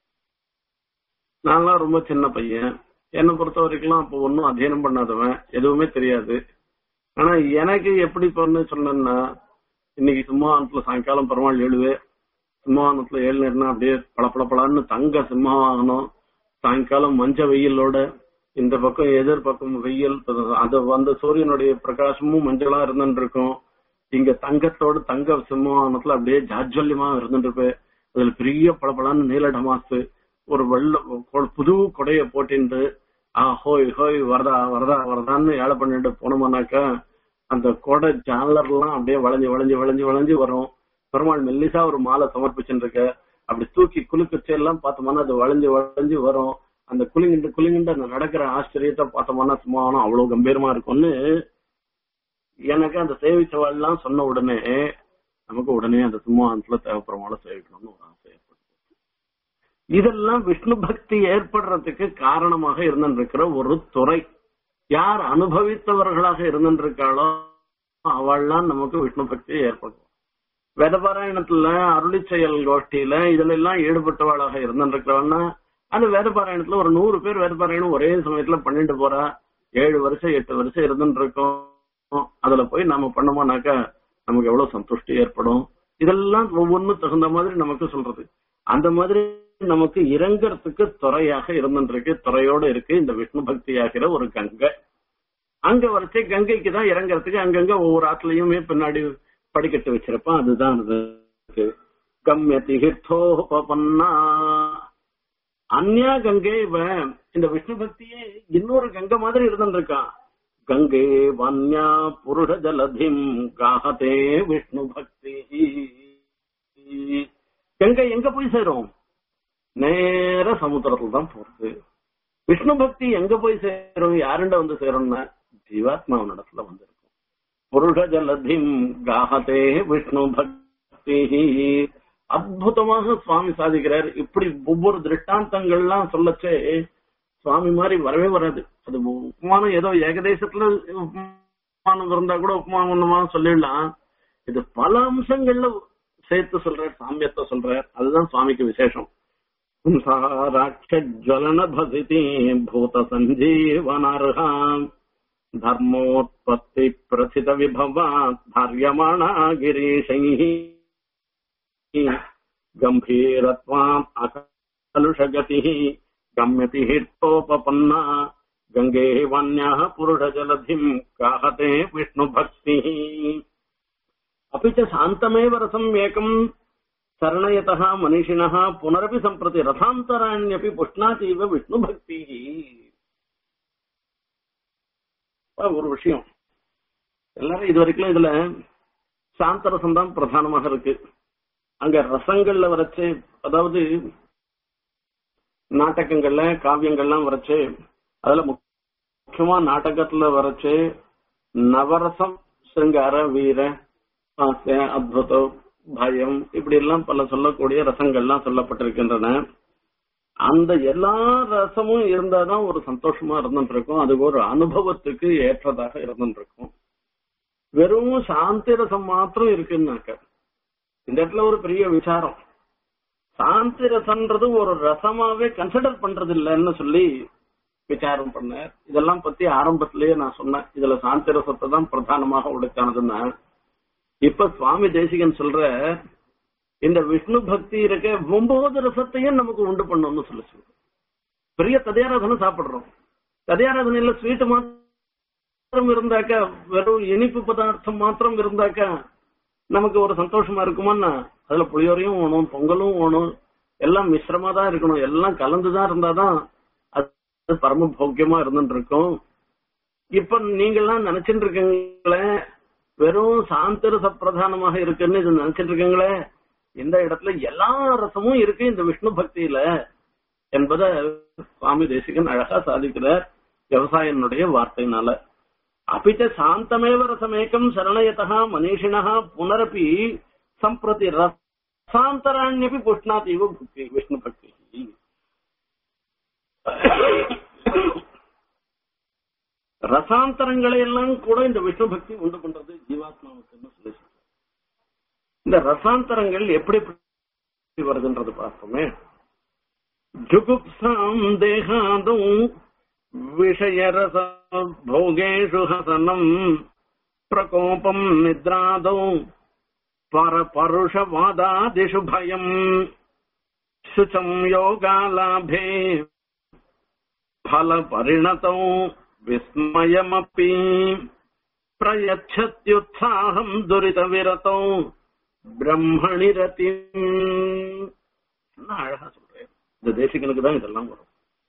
நான்லாம் ரொம்ப சின்ன பையன் என்னை பொறுத்த வரைக்கும் அப்போ ஒன்னும் அத்தியனம் பண்ணாதவன் எதுவுமே தெரியாது ஆனா எனக்கு எப்படி பண்ணு சொன்னேன்னா இன்னைக்கு சிம்மாவனத்துல சாயங்காலம் பெருமாள் எழுவே சிம்மாவனத்துல ஏழுநேரம்னா அப்படியே பளபளபளன்னு தங்க சிம்மாவாகனம் சாயங்காலம் மஞ்ச வெயிலோட இந்த பக்கம் எதிர் பக்கம் வெயில் அது வந்து சூரியனுடைய பிரகாசமும் மஞ்சளா இருந்துட்டு இருக்கும் இங்க தங்கத்தோட தங்க சிம்மாவனத்துல அப்படியே ஜாஜ்வல்யமா இருந்துட்டு இருப்பேன் அதுல பெரிய பளபளன்னு நீலடமாசு ஒரு வெள்ள கொ- புது கொடைய போட்டிண்டு ஆ ஹோய் ஹோய் வரதா வரதா வரதான்னு ஏழை பண்ணிட்டு போனோம்னாக்கா அந்த கொடை ஜாலர்லாம் அப்படியே வளைஞ்சு வளைஞ்சு வளைஞ்சு வளைஞ்சு வரும் பெருமாள் மெல்லிசா ஒரு மாலை சமர்ப்பிச்சுட்டு இருக்க அப்படி தூக்கி குலுக்குச்சி எல்லாம் பார்த்தோம்னா அது வளைஞ்சு வளைஞ்சு வரும் அந்த குலுங்கிண்டு குலுங்கிண்டு அந்த நடக்கிற ஆச்சரியத்தை பார்த்தோம்னா சும்மா அவ்வளவு கம்பீரமா இருக்கும்னு எனக்கு அந்த சேவிச்சவாள் எல்லாம் சொன்ன உடனே நமக்கு உடனே அந்த சிம்மானத்துல தேவைப்படுறவங்கள சேவிக்கணும்னு ஒரு ஆசை ஏற்படும் இதெல்லாம் விஷ்ணு பக்தி ஏற்படுறதுக்கு காரணமாக இருந்திருக்கிற ஒரு துறை யார் அனுபவித்தவர்களாக இருந்திருக்காளோ அவள்லாம் நமக்கு விஷ்ணு பக்தி ஏற்படும் வேதபாராயணத்துல அருளி செயல் கோஷ்டியில இதுல எல்லாம் ஈடுபட்டவளாக இருந்திருக்கிறவன்னா அந்த வேதபாராயணத்துல ஒரு நூறு பேர் வேதபாராயணம் ஒரே சமயத்துல பண்ணிட்டு போறா ஏழு வருஷம் எட்டு வருஷம் இருந்துட்டு இருக்கோம் அதுல போய் நாம பண்ணோம்னாக்கா நமக்கு எவ்வளவு சந்துஷ்டி ஏற்படும் இதெல்லாம் ஒவ்வொன்றும் தகுந்த மாதிரி நமக்கு சொல்றது அந்த மாதிரி நமக்கு இறங்கறதுக்கு துறையாக இருந்துருக்கு துறையோட இருக்கு இந்த விஷ்ணு பக்தி ஆகிற ஒரு கங்கை அங்க வரைச்சு கங்கைக்கு தான் இறங்கறதுக்கு அங்கங்க ஒவ்வொரு ஆத்துலயுமே பின்னாடி படிக்கட்டு வச்சிருப்பான் அதுதான் அது கம்யதி ஹிர்தோபன்னா அந்யா கங்கை இவன் இந்த விஷ்ணு பக்தியே இன்னொரு கங்கை மாதிரி இருந்துருக்கான் கங்கை வன்யா புருஷ ஜலதிம் காஹதே விஷ்ணு பக்தி கங்கை எங்க போய் சேரும் நேர சமுத்திரத்துல தான் போறது விஷ்ணு பக்தி எங்க போய் சேரும் யாருண்ட வந்து சேரும்னா ஜீவாத்மாவனிடத்துல வந்திருக்கும் புருஷ ஜலதிம் காஹதே விஷ்ணு பக்தி அற்புதமாக சுவாமி சாதிக்கிறார் இப்படி ஒவ்வொரு திருஷ்டாந்தங்கள்லாம் சொல்லச்சே சுவாமி மாதிரி வரவே வராது அது உப்மானம் ஏதோ ஏகதேசத்துல உப்மானம் இருந்தா கூட உப்மானம் சொல்லிடலாம் இது பல அம்சங்கள்ல சேர்த்து சொல்றார் சாமியத்தை சொல்றார் அதுதான் சுவாமிக்கு விசேஷம் ராட்சஜ்வலன பசிதி பூத சஞ்சீவனார்ஹாம் தர்மோத்பத்தி பிரசித விபவா தாரியமாணா கிரீஷைः गम्भीरत्वाम् अकलुषगतिः गम्यति हितोपपन्ना गङ्गे वान्याः पुरुषजलधिम् काहते विष्णुभक्तिः अपि च शान्तमेव रसम् एकम् சரணயதா மனிஷினः புனரபி சம்பிரதி ரதாந்தராண்யபி புஷ்ணாதீவ விஷ்ணு பக்தி ஒரு விஷயம் எல்லாரும் இது வரைக்கும் இதுல சாந்த ரசம் தான் பிரதானமாக இருக்கு அங்க ரசங்கள்ல வரைச்சு அதாவது நாடகங்கள்ல காவியங்கள்லாம் வரைச்சு அதுல முக்கியமா நாடகத்துல வரைச்சு நவரசம் சிருங்கார வீர ஆசை அத்புதம் பயம் இப்படி எல்லாம் பல சொல்லக்கூடிய ரசங்கள்லாம் சொல்லப்பட்டிருக்கின்றன அந்த எல்லா ரசமும் இருந்தாதான் ஒரு சந்தோஷமா இருந்துட்டு இருக்கும் அது ஒரு அனுபவத்துக்கு ஏற்றதாக இருந்துட்டு இருக்கும் வெறும் சாந்தி ரசம் மாத்திரம் இருக்குன்னாக்க இந்த இடத்துல ஒரு பெரிய விசாரம் சாந்தி ரசம்ன்றது ஒரு ரசமாவே கன்சிடர் பண்றது இல்லைன்னு சொல்லி விசாரம் பண்ணேன் இதெல்லாம் பத்தி ஆரம்பத்திலேயே நான் சொன்னேன் இதுல சாந்தி ரசத்தை தான் பிரதானமாக உடைச்சானதுன்னா இப்ப சுவாமி தேசிகன் சொல்ற இந்த விஷ்ணு பக்தி இருக்க ஒன்பது ரசத்தையும் நமக்கு உண்டு பண்ணணும்னு சொல்லி சொல்றோம் பெரிய ததையாராதனை சாப்பிடுறோம் ததையாராதனையில ஸ்வீட் மாத்திரம் இருந்தாக்கா வெறும் இனிப்பு பதார்த்தம் மாத்திரம் இருந்தாக்கா நமக்கு ஒரு சந்தோஷமா இருக்குமான்னா அதுல புளியோரையும் வேணும் பொங்கலும் வேணும் எல்லாம் மிஸ்ரமா தான் இருக்கணும் எல்லாம் கலந்துதான் இருந்தாதான் அது பரம போக்கியமா இருந்துட்டு இருக்கும் இப்ப நீங்கெல்லாம் நினைச்சிட்டு இருக்கீங்களே வெறும் சாந்தரச பிரதானமாக இருக்குன்னு இது நினைச்சிட்டு இருக்கீங்களே இந்த இடத்துல எல்லா ரசமும் இருக்கு இந்த விஷ்ணு பக்தியில என்பதை சுவாமி தேசிகன் அழகா சாதிக்கிறார் விவசாயனுடைய வார்த்தையினால அப்பிச்ச சாந்தமேவ ரசமேக்கம் சரணயதா மனிஷிணா புனரப்பி சம்பிரதி ரசாந்தராண்யபி புஷ்ணாதீவ பக்தி விஷ்ணு பக்தி ரசாந்தரங்களை எல்லாம் கூட இந்த விஷ்ணு பக்தி உண்டு பண்றது ஜீவாத்மாவுக்கு சொல்லி இந்த ரசாந்தரங்கள் எப்படி எப்படி வருதுன்றது பார்ப்போமே ஜுகுப்சாம் தேகாதும் விஷயரச போகேஷு ஹசனம் பிரகோபம் நித்ராதௌ பர பருஷவாதாதிஷு பயம் சுச்சம் யோகாலாபே फल परिणतौ विस्मयमपि प्रयच्छत्युत्साहम् दुरितविरतौ பிரம்மணி ரத்திம் அழகா சொல்றேன் இந்த தேசிகனுக்கு தான் இதெல்லாம் வரும்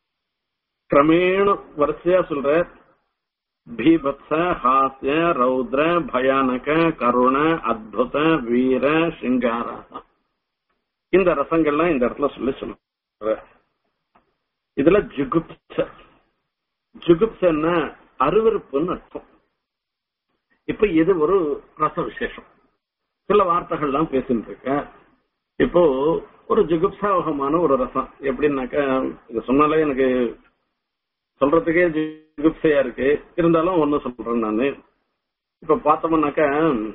கிரமேண வரிசையா சொல்ற பீபத்ச ஹாஸ்ய ரௌத்ர பயானக கருண அத்புத வீர சிங்கார இந்த ரசங்கள்லாம் இந்த இடத்துல சொல்லி சொல்ற இதுல ஜுகுப்ச ஜுகுப்சன்னா அருவருப்புன்னு அர்த்தம் இப்ப இது ஒரு ரச விசேஷம் சில வார்த்தைகள்லாம் பேசிட்டு இருக்க இப்போ ஒரு ஜுகுப்சாவகமான ஒரு ரசம் எப்படின்னாக்கா இது சொன்னாலே எனக்கு சொல்றதுக்கே ஜுகுப்சையா இருக்கு இருந்தாலும் ஒண்ணு சொல்றேன் நானு இப்ப பார்த்தோம்னாக்கா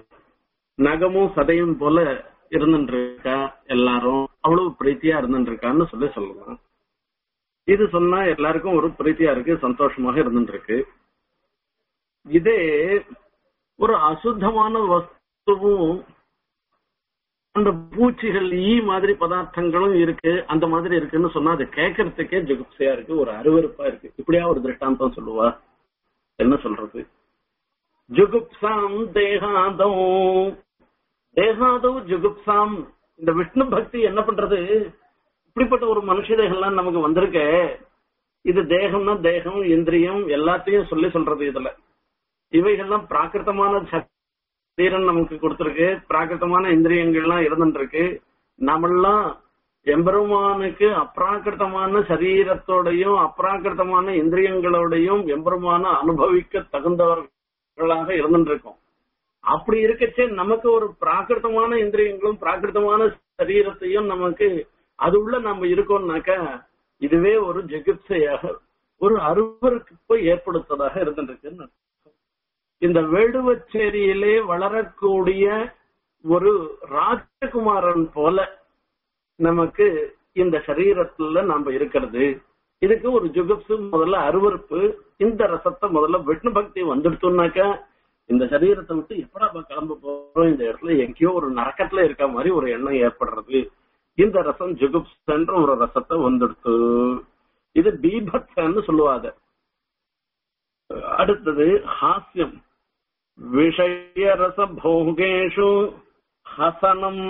நகமும் சதையும் போல இருந்துட்டு இருக்கா எல்லாரும் அவ்வளவு பிரீத்தியா இருந்துட்டு இருக்கான்னு சொல்லி சொல்லலாம் இது சொன்னா எல்லாருக்கும் ஒரு பிரீத்தியா இருக்கு சந்தோஷமாக இருந்துட்டு இருக்கு இதே ஒரு அசுத்தமான வஸ்துவும் அந்த பூச்சிகள் ஈ மாதிரி பதார்த்தங்களும் இருக்கு அந்த மாதிரி இருக்குன்னு சொன்னா அது கேட்கறதுக்கே ஜுகுப்சையா இருக்கு ஒரு அருவருப்பா இருக்கு இப்படியா ஒரு திருஷ்டாந்தம் சொல்லுவா என்ன சொல்றது ஜுகுப்சாம் தேகாதோ தேகாதோ ஜுகுப்சாம் இந்த விஷ்ணு பக்தி என்ன பண்றது இப்படிப்பட்ட ஒரு மனுஷ தேகம்லாம் நமக்கு வந்திருக்க இது தேகம்னா தேகம் இந்திரியம் எல்லாத்தையும் சொல்லி சொல்றது இதுல இவைகள்லாம் பிராகிருத்தமான சரீரம் நமக்கு கொடுத்திருக்கு பிராகிருத்தமான இந்திரியங்கள்லாம் இருந்துட்டு இருக்கு நாமெல்லாம் எம்பெருமானுக்கு அப்ராகிருத்தமான சரீரத்தோடையும் அப்ராகிருத்தமான இந்திரியங்களோடையும் எம்பெருமான அனுபவிக்க தகுந்தவர்களாக இருந்துட்டு இருக்கோம் அப்படி இருக்கச்சே நமக்கு ஒரு பிராகிருத்தமான இந்திரியங்களும் பிராகிருத்தமான சரீரத்தையும் நமக்கு அது உள்ள நம்ம இருக்கோம்னாக்க இதுவே ஒரு ஜெகிப்சையாக ஒரு அருவருக்கு ஏற்படுத்ததாக இருந்துருக்குன்னு இந்த வேடுவச்சேரியிலே வளரக்கூடிய ஒரு ராஜகுமாரன் போல நமக்கு இந்த சரீரத்துல நாம இருக்கிறது இதுக்கு ஒரு ஜுகுப்சு முதல்ல அருவறுப்பு இந்த ரசத்தை முதல்ல விஷ்ணு பக்தி வந்துடுத்தோம்னாக்க இந்த சரீரத்தை விட்டு எப்படா கிளம்ப போறோம் இந்த இடத்துல எங்கேயோ ஒரு நரக்கத்துல இருக்க மாதிரி ஒரு எண்ணம் ஏற்படுறது இந்த ரசம் ஜுகுப்சன்ற ஒரு ரசத்தை வந்துடுத்து இது பீபத்சன்னு சொல்லுவாங்க அடுத்தது ஹாஸ்யம் விஷயரச போகேஷு ஹசனம்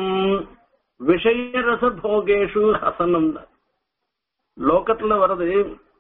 விஷயரச போகேஷு ஹசனம் லோகத்துல வருது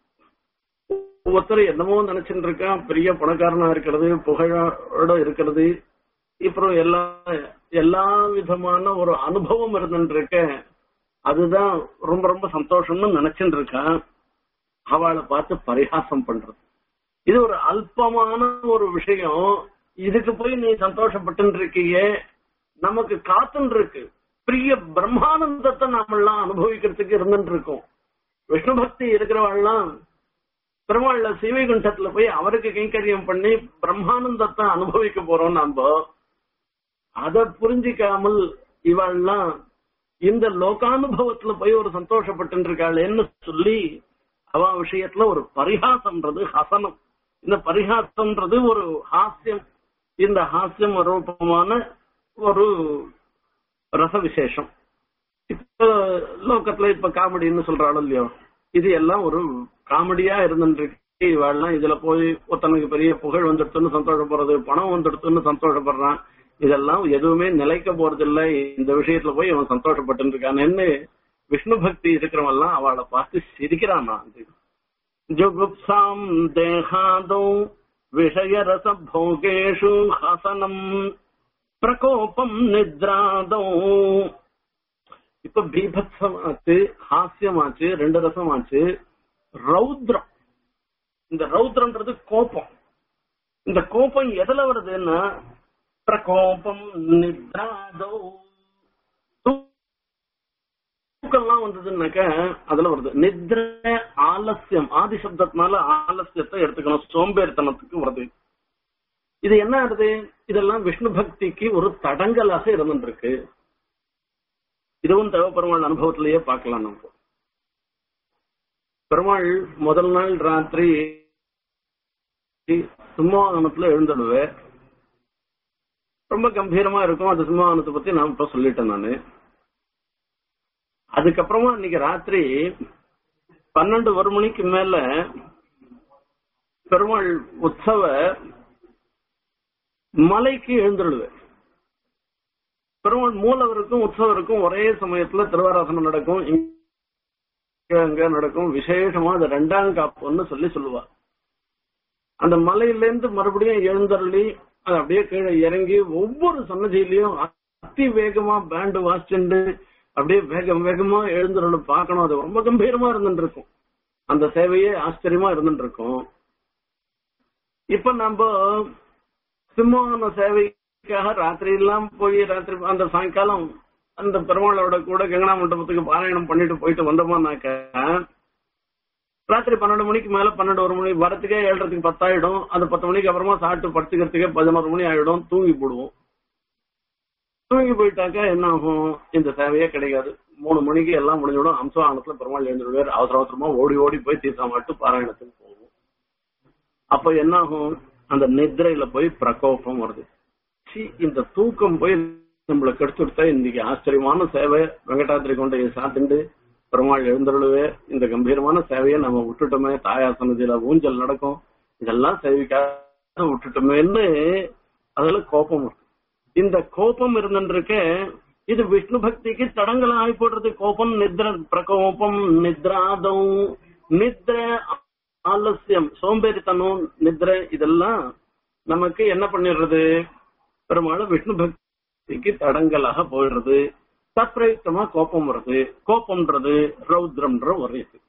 ஒருத்தர் என்னமோ நினைச்சுட்டு இருக்கான் பெரிய பணக்காரனா இருக்கிறது புகழோட இருக்கிறது அப்புறம் எல்லா எல்லா விதமான ஒரு அனுபவம் இருந்துட்டு இருக்க அதுதான் ரொம்ப ரொம்ப சந்தோஷம்னு நினைச்சுட்டு இருக்கான் அவளை பார்த்து பரிகாசம் பண்றது இது ஒரு அல்பமான ஒரு விஷயம் இதுக்கு போய் நீ சந்தோஷப்பட்டு இருக்கீங்க நமக்கு காத்துன்னு இருக்கு பெரிய பிரம்மானந்தத்தை நாமெல்லாம் அனுபவிக்கிறதுக்கு இருந்துட்டு இருக்கோம் விஷ்ணு பக்தி இருக்கிறவாள்லாம் பெருமாள்ல சிவைகுண்டத்துல போய் அவருக்கு கைங்கரியம் பண்ணி பிரம்மானந்தத்தை அனுபவிக்க போறோம் நாம அத புரிஞ்சிக்காமல் இவள்லாம் இந்த லோகானுபவத்துல போய் ஒரு சந்தோஷப்பட்டு இருக்காளேன்னு சொல்லி அவ விஷயத்துல ஒரு பரிகாசம்ன்றது ஹசனம் இந்த பரிகாசம்ன்றது ஒரு ஹாஸ்யம் இந்த ஹாஸ்யம் ரூபமான ஒரு ரச விசேஷம் இப்ப லோகத்துல இப்ப காமெடின்னு சொல்றாளோ இல்லையோ இது எல்லாம் ஒரு காமெடியா இருந்துருக்கு இவாள்லாம் இதுல போய் ஒருத்தனுக்கு பெரிய புகழ் வந்துடுத்துன்னு சந்தோஷப்படுறது பணம் வந்துடுத்துன்னு சந்தோஷப்படுறான் இதெல்லாம் எதுவுமே நிலைக்க போறது இல்ல இந்த விஷயத்துல போய் அவன் சந்தோஷப்பட்டு இருக்கான்னு விஷ்ணு பக்தி இருக்கிறவெல்லாம் அவளை பார்த்து சிரிக்கிறான் ஜுகுப்சாம் தேகாதோ விஷய ரச போகேஷு ஹசனம் பிரகோபம் நித்ராதோ இப்ப பீபத்சமாச்சு ஹாஸ்யமாச்சு ரெண்டு ரசமாச்சு ரௌத்ரம் இந்த ரௌத்ரம்ன்றது கோபம் இந்த கோபம் எதுல வருதுன்னா பிரகோபம் நித்ராதோ தூக்கம்லாம் வந்ததுன்னாக்க அதுல வருது நித்ர ஆலசியம் ஆதி சப்தத்தினால ஆலசியத்தை எடுத்துக்கணும் சோம்பேறித்தனத்துக்கு வருது இது என்ன ஆகுது இதெல்லாம் விஷ்ணு பக்திக்கு ஒரு தடங்கலாக இருந்துருக்கு இதுவும் தேவ பெருமாள் அனுபவத்திலேயே பார்க்கலாம் நம்ம பெருமாள் முதல் நாள் ராத்திரி சிம்மாவனத்துல எழுந்துடுவே ரொம்ப கம்பீரமா இருக்கும் அது சிம்மாவனத்தை பத்தி நான் இப்ப சொல்லிட்டேன் நானு அதுக்கப்புறமா இன்னைக்கு ராத்திரி பன்னெண்டு ஒரு மணிக்கு மேல பெருமாள் உற்சவ மலைக்கு எழுந்துடுவேன் பெருமாள் மூலவருக்கும் உற்சவருக்கும் ஒரே சமயத்துல திருவாராசனம் நடக்கும் இங்க அங்க நடக்கும் விசேஷமா அது ரெண்டாம் காப்புன்னு சொல்லி சொல்லுவா அந்த மலையிலேருந்து மறுபடியும் எழுந்தருளி அது அப்படியே கீழே இறங்கி ஒவ்வொரு சன்னதியிலையும் அதி வேகமா பேண்டு வாசிச்சுண்டு அப்படியே வேகம் வேகமா எழுந்தருளை பார்க்கணும் அது ரொம்ப கம்பீரமா இருந்துட்டு இருக்கும் அந்த சேவையே ஆச்சரியமா இருந்துட்டு இருக்கும் இப்ப நம்ம சிம்மான சேவைக்காக ராத்திரி எல்லாம் போய் ராத்திரி அந்த சாயங்காலம் அந்த பெருமாளோட கூட கங்கனா மண்டபத்துக்கு பாராயணம் பண்ணிட்டு போயிட்டு வந்தோமானாக்க ராத்திரி பன்னெண்டு மணிக்கு மேல பன்னெண்டு ஒரு மணி வரத்துக்கே ஏழரைக்கு பத்தாயிடும் அந்த பத்து மணிக்கு அப்புறமா சாப்பிட்டு படுத்துக்கிறதுக்கே பதினோரு மணி ஆயிடும் தூங்கி போடுவோம் தூங்கி போயிட்டாக்கா என்ன ஆகும் இந்த சேவையே கிடைக்காது மூணு மணிக்கு எல்லாம் முடிஞ்சிடும் அம்சவானத்துல பெருமாள் எழுந்துருவார் அவசர அவசரமா ஓடி ஓடி போய் தீர்த்தாமாட்டு பாராயணத்துக்கு போவோம் அப்ப என்ன ஆகும் அந்த நித்ரையில போய் பிரகோபம் வருது சி இந்த தூக்கம் போய் நம்மள கெடுத்துடுத்தா இன்னைக்கு ஆச்சரியமான சேவை வெங்கடாத்திரி கொண்ட சாத்திண்டு பெருமாள் எழுந்தருளுவே இந்த கம்பீரமான சேவையை நம்ம விட்டுட்டோமே தாயார் சன்னதியில ஊஞ்சல் நடக்கும் இதெல்லாம் சேவிக்காக விட்டுட்டோமேன்னு அதுல கோபம் வரும் இந்த கோபம் இருந்துருக்க இது விஷ்ணு பக்திக்கு தடங்கள் ஆகி போடுறது கோபம் நித்ர பிரகோபம் நித்ராதம் நித்ர ஆலசியம் சோம்பேறித்தனம் நித்ர இதெல்லாம் நமக்கு என்ன பண்ணிடுறது பெரும்பாலும் விஷ்ணு பக்திக்கு தடங்கலாக போயிடுறது தத்பிரயுக்தமா கோபம் வருது கோபம்ன்றது ரௌத்ரம்ன்ற ஒரு இது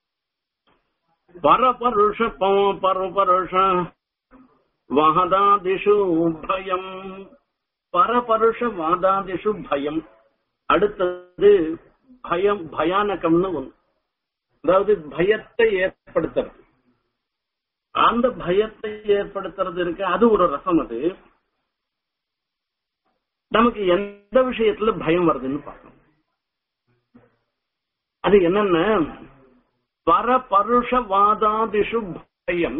பரபருஷ பரபருஷ வாதாதிஷு பயம் பரபருஷ வாதாதிஷு பயம் அடுத்தது பயம் பயானகம்னு ஒண்ணு அதாவது பயத்தை ஏற்படுத்துறது அந்த பயத்தை ஏற்படுத்துறது இருக்கு அது ஒரு ரசம் அது நமக்கு எந்த விஷயத்துல பயம் வருதுன்னு பார்க்கணும் அது என்னன்னா பரபருஷவாதாதிஷு பயம்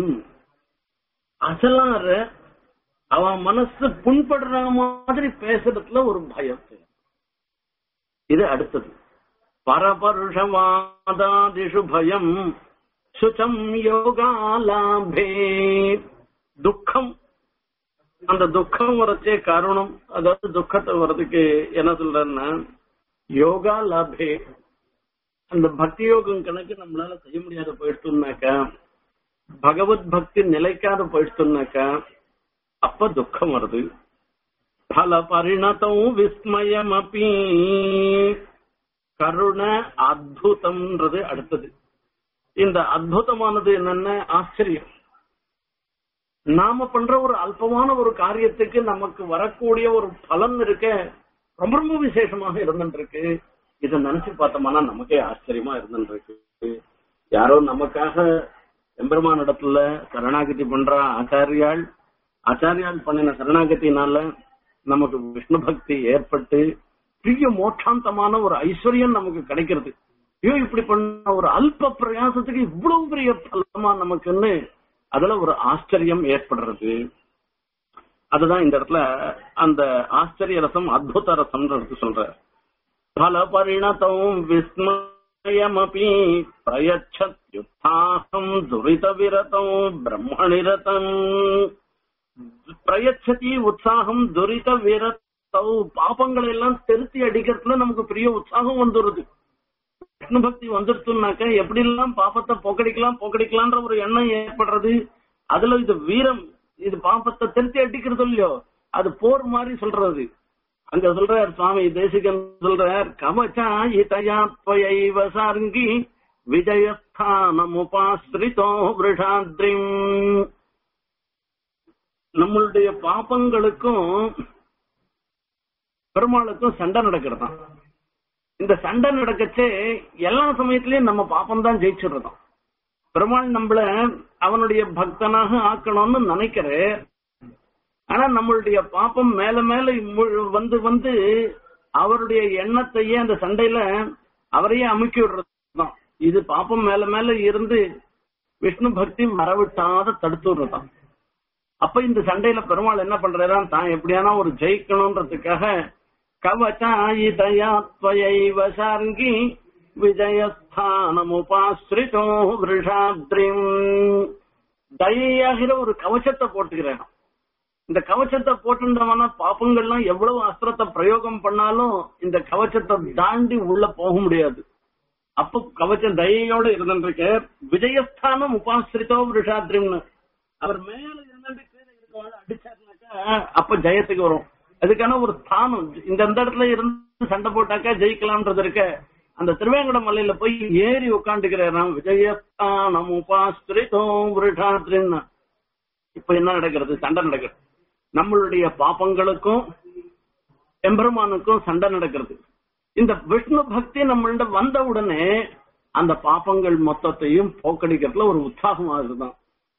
அசலார அவன் மனசு புண்படுற மாதிரி பேசுறதுல ஒரு பயம் இது அடுத்தது பரபருஷவாதாதிஷு பயம் சுச்சம் யோகாலாபே துக்கம் அந்த துக்கம் வரச்சே காரணம் அதாவது துக்கத்தை வர்றதுக்கு என்ன சொல்றேன்னா யோகா லாபே அந்த பக்தி யோகம் கணக்கு நம்மளால செய்ய முடியாத போயிடுச்சுனாக்கா பகவத் பக்தி நிலைக்காத போயிடுச்சுனாக்கா அப்ப துக்கம் வருது பல பரிணதம் விஸ்மயம் அப்பி கருண அத்புதம்ன்றது அடுத்தது இந்த அத்புதமானது என்னன்னா ஆச்சரியம் நாம பண்ற ஒரு அல்பமான ஒரு காரியத்துக்கு நமக்கு வரக்கூடிய ஒரு பலன் இருக்க ரொம்ப ரொம்ப விசேஷமாக இருந்துருக்கு இதை நினைச்சு பார்த்தோம்னா நமக்கே ஆச்சரியமா இருந்துருக்கு யாரோ நமக்காக எம்பெருமான் இடத்துல சரணாகதி பண்ற ஆச்சாரியால் ஆச்சாரியால் பண்ணின சரணாகத்தினால நமக்கு விஷ்ணு பக்தி ஏற்பட்டு பெரிய மோட்சாந்தமான ஒரு ஐஸ்வர்யம் நமக்கு கிடைக்கிறது ஐயோ இப்படி பண்ண ஒரு அல்ப பிரயாசத்துக்கு இவ்வளவு பெரிய பலமா நமக்குன்னு அதுல ஒரு ஆச்சரியம் ஏற்படுறது அதுதான் இந்த இடத்துல அந்த ஆச்சரிய ரசம் அத்புத ரசம் சொல்ற பல பரிணதம் விஸ்மயமபி பிரயச்சத்யுத்தாகம் துரித விரதம் பிரம்மணிரதம் பிரயச்சதி உற்சாகம் துரித விரதம் பாப்பங்களை எல்லாம் திருத்தி அடிக்கிறதுல நமக்கு பெரிய உற்சாகம் வந்துருது விஷ்ணு பக்தி வந்துருச்சுனாக்க எப்படி எல்லாம் பாப்பத்தை போக்கடிக்கலாம் போக்கடிக்கலான்ற ஒரு எண்ணம் ஏற்படுறது அதுல இது வீரம் இது பாப்பத்தை திருத்தி அடிக்கிறது இல்லையோ அது போர் மாதிரி சொல்றது அங்க சொல்றார் சுவாமி தேசிகன் சொல்றார் கவச்சா இதயா துவயைவ சார்ங்கி விஜயஸ்தானம் உபாஸ்ரிதோ விருஷாத்ரிம் நம்மளுடைய பாப்பங்களுக்கும் பெருமாளுக்கும் சண்டை நடக்கிறதாம் இந்த சண்டை நடக்கச்சே எல்லா சமயத்திலயும் நம்ம பாப்பம் தான் ஜெயிச்சிடுறதாம் பெருமாள் நம்மள அவனுடைய பக்தனாக ஆக்கணும்னு நினைக்கிற ஆனா நம்மளுடைய பாப்பம் மேல மேல மு- வந்து வந்து அவருடைய எண்ணத்தையே அந்த சண்டையில அவரையே அமுக்கி விடுறதுதான் இது பாப்பம் மேல மேல இருந்து விஷ்ணு பக்தி வரவிட்டாத தடுத்து விடுறதாம் அப்ப இந்த சண்டையில பெருமாள் என்ன பண்றாரா தான் எப்படியானா ஒரு ஜெயிக்கணும்ன்றதுக்காக கவச்சாயிதயாத்வயைவ சார்ங்கி விஜயஸ்தானமுபாஸ்ரிதோ விருஷாத்ரிம் தயையாகிற ஒரு கவச்சத்தை போட்டுக்கிறேன் இந்த கவச்சத்தை போட்டுட்டவன பாப்பங்கள்லாம் எவ்வளவு அஸ்திரத்தை பிரயோகம் பண்ணாலும் இந்த கவச்சத்தை தாண்டி உள்ள போக முடியாது அப்ப கவச்சம் தயையோட இருந்துருக்கு விஜயஸ்தானம் உபாசிரித்தோ விருஷாத்ரிம்னு அவர் மேல இருந்து கீழே இருக்கவாள் அடிச்சாருனாக்கா அப்ப ஜெயத்துக்கு வரும் அதுக்கான ஒரு ஸ்தானம் இந்த இந்த இடத்துல இருந்து சண்டை போட்டாக்கா ஜெயிக்கலாம்ன்றது இருக்க அந்த திருவேங்கட மலையில போய் ஏறி உட்காந்துக்கிறேன் விஜயஸ்தானம் உபாஸ்திரிதோ விருஷாத்ரின்னு இப்ப என்ன நடக்கிறது சண்டை நடக்கிறது நம்மளுடைய பாப்பங்களுக்கும் எம்பெருமானுக்கும் சண்டை நடக்கிறது இந்த விஷ்ணு பக்தி நம்மள்ட வந்த உடனே அந்த பாப்பங்கள் மொத்தத்தையும் போக்கடிக்கிறதுல ஒரு உற்சாகம் ஆகுதுதான்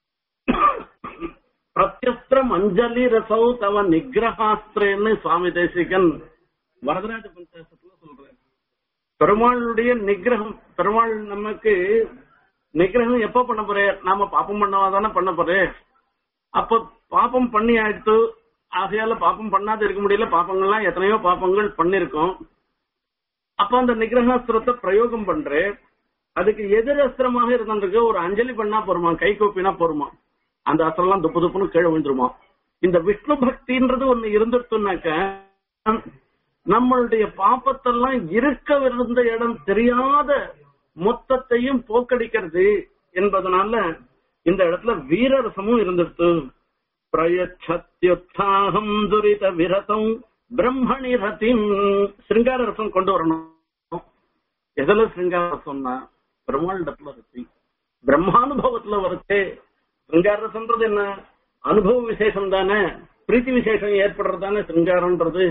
பிரத்யஸ்திரம் அஞ்சலி ரசௌ தவ நிகிரகாஸ்திரன்னு சுவாமி தேசிகன் வரதராஜ பஞ்சாசத்துல சொல்றாரு பெருமாளுடைய நிகிரகம் பெருமாள் நமக்கு நிகிரகம் எப்ப பண்ண போறே நாம பாப்பம் பண்ணவா தானே பண்ண போறே அப்ப பாப்பம் பண்ணி ஆயிடுத்து ஆகையால பாப்பம் பண்ணாத இருக்க முடியல பாப்பங்கள்லாம் எத்தனையோ பாப்பங்கள் பண்ணிருக்கோம் அப்ப அந்த நிகிரகாஸ்திரத்தை பிரயோகம் பண்றேன் அதுக்கு எதிர் அஸ்திரமாக இருந்திருக்கு ஒரு அஞ்சலி பண்ணா போருமா கை கூப்பினா போருமா அந்த அஸ்திரம்லாம் துப்பு துப்புன்னு கீழே விழுந்துருமா இந்த விஷ்ணு பக்தின்றது ஒண்ணு இருந்துட்டுனாக்க நம்மளுடைய பாப்பத்தெல்லாம் இருக்கவிருந்த இடம் தெரியாத மொத்தத்தையும் போக்கடிக்கிறது என்பதனால இந்த இடத்துல வீரரசமும் இருந்துட்டு பிரயச்சத்யுத்தாகம் துரித விரதம் பிரம்மணி ரத்தின் சிருங்கார ரசம் கொண்டு வரணும் எதுல சிருங்கார ரசம்னா பெருமாளிடத்துல ரசி பிரம்மானுபவத்துல வரச்சே சிருங்கார ரசம்ன்றது என்ன அனுபவ விசேஷம் தானே பிரீத்தி விசேஷம் ஏற்படுறதானே சிருங்காரம்ன்றது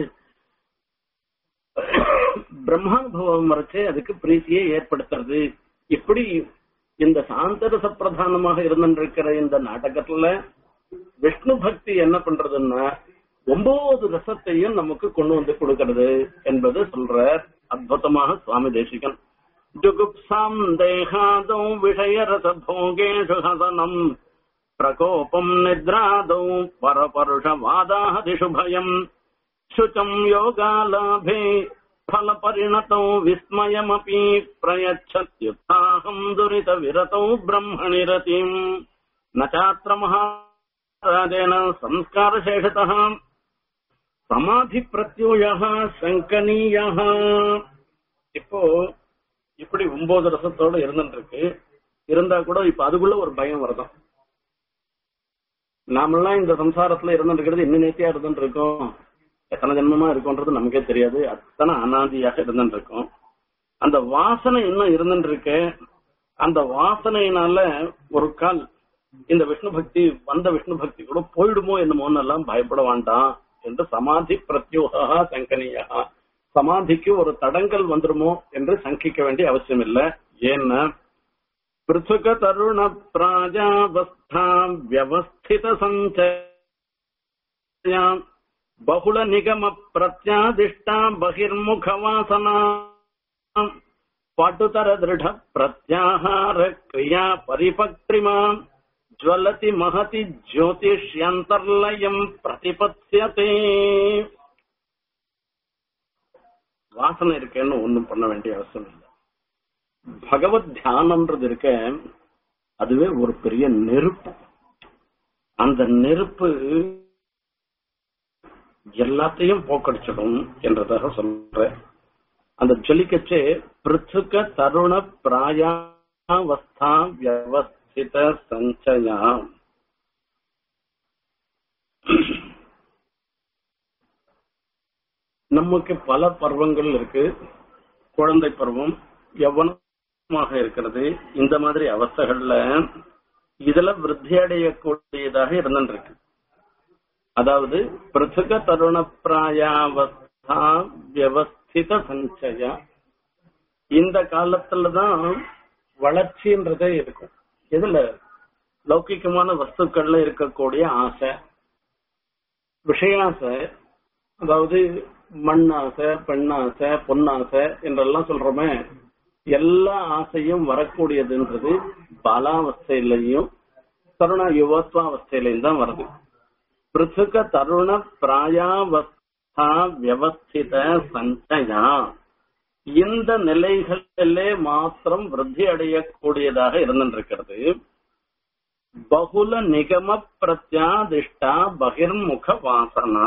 பிரம்மானுபவம் வரைச்சே அதுக்கு பிரீத்தியை ஏற்படுத்துறது இப்படி இந்த சாந்தரச பிரதானமாக இருந்திருக்கிற இந்த நாடகத்துல விஷ்ணு பக்தி என்ன பண்றதுன்னா ஒன்பது ரசத்தையும் நமக்கு கொண்டு வந்து கொடுக்கிறது என்பது சொல்ற அற்புதமாக சுவாமி தேசிகன் ஜுகுப்சாம் தேகாதோ விஷய ரச போகேஷு ஹசனம் பிரகோபம் நித்ராதோ பரபருஷ வாதாதிஷு பயம் शुचम् योगालाभे फलपरिणतौ विस्मयमपि प्रयच्छत्युत्साहम् दुरितविरतौ ब्रह्मणि रतिम् न चात्र महाराजेन संस्कारशेषतः சமாதிப்பிரத்யோக சங்கனீய இப்போ இப்படி ஒன்பது ரசத்தோட இருந்துட்டு இருக்கு இருந்தா கூட இப்ப அதுக்குள்ள ஒரு பயம் வருதான் நாமெல்லாம் இந்த சம்சாரத்துல இருந்துட்டு இருக்கிறது இன்னும் நேர்த்தியா இருந்துட்டு இருக்கோம் எத்தனை ஜென்மமா இருக்கும்ன்றது நமக்கே தெரியாது அத்தனை அனாதியாக இருந்துட்டு இருக்கோம் அந்த வாசனை இன்னும் இருந்துட்டு இருக்கு அந்த வாசனையினால ஒரு கால் இந்த விஷ்ணு பக்தி வந்த விஷ்ணு பக்தி கூட போயிடுமோ என்னமோன்னு எல்லாம் பயப்பட வேண்டாம் என்று சமாதி பிரத்யோகா சங்கனியா சமாதிக்கு ஒரு தடங்கல் வந்துருமோ என்று சங்கிக்க வேண்டிய அவசியம் இல்லை ஏன்னா पृथुक तरुण प्राजावस्था व्यवस्थित संचया बहुल निगम प्रत्यादिष्टा बहिर्मुखवासना पटुतर दृढ प्रत्याहार क्रिया परिपक्रिमा ज्वलति महति ज्योतिष्यन्तर्लयम् प्रतिपत्स्यते வாசனை இருக்கேன்னு ஒண்ணும் பண்ண வேண்டிய அவசியம் இல்லை பகவத் தியானம்ன்றது இருக்க அதுவே ஒரு பெரிய நெருப்பு அந்த நெருப்பு எல்லாத்தையும் போக்கடிச்சிடும் என்றதாக சொல்ற அந்த ஜொலிக்கச்சே பிருத்துக்க தருண பிராயாவஸ்தா வியவஸ்தித சஞ்சயா நமக்கு பல பருவங்கள் இருக்கு குழந்தை பருவம் யவனமாக இருக்கிறது இந்த மாதிரி அவஸ்தைகள்ல இதுல விருத்தி அடையக்கூடியதாக இருந்துருக்கு அதாவது பிருத்துக தருண பிராயாவஸ்தா வியவஸ்தித சஞ்சயா இந்த காலத்துலதான் வளர்ச்சின்றதே இருக்கும் இதுல லௌகிக்கமான வஸ்துக்கள்ல இருக்கக்கூடிய ஆசை விஷயாசை அதாவது மண் ஆசை பெண்ணாசை பொன்னாசை என்றெல்லாம் சொல்றோமே எல்லா ஆசையும் வரக்கூடியதுன்றது பாலாவஸ்தையிலையும் தருண யுவத்வாவஸ்தையிலையும் தான் வருது பிருத்துக தருண பிராயாவஸ்தா வியவஸ்தித சஞ்சயா இந்த நிலைகளிலே மாத்திரம் விருத்தி அடையக்கூடியதாக இருந்திருக்கிறது பகுல நிகம பிரத்யாதிஷ்டா பகிர்முக வாசனா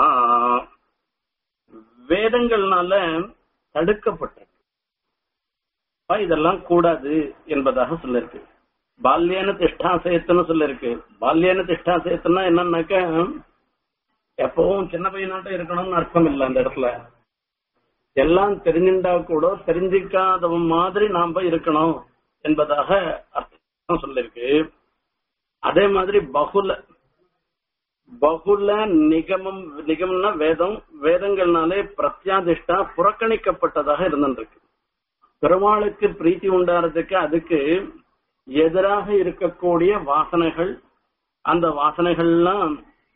வேதங்கள்னால தடுக்கப்பட்டிருக்கு இதெல்லாம் கூடாது என்பதாக சொல்லிருக்கு பால்யன திஷ்டாசயத்துன்னு சொல்லிருக்கு பால்யன திஷ்டாசயத்துனா என்னன்னாக்க எப்பவும் சின்ன பையனாட்டம் இருக்கணும்னு அர்த்தம் இல்லை அந்த இடத்துல எல்லாம் தெரிஞ்சுட்டா கூட தெரிஞ்சிக்காதவன் மாதிரி நாம இருக்கணும் என்பதாக அர்த்தம் சொல்லிருக்கு அதே மாதிரி பகுல பகுல நிகமம் நிகமம்னா வேதம் வேதங்கள்னாலே பிரத்யாதிஷ்டா புறக்கணிக்கப்பட்டதாக இருந்திருக்கு பெருமாளுக்கு பிரீத்தி உண்டாறதுக்கு அதுக்கு எதிராக இருக்கக்கூடிய வாசனைகள் அந்த வாசனைகள்லாம்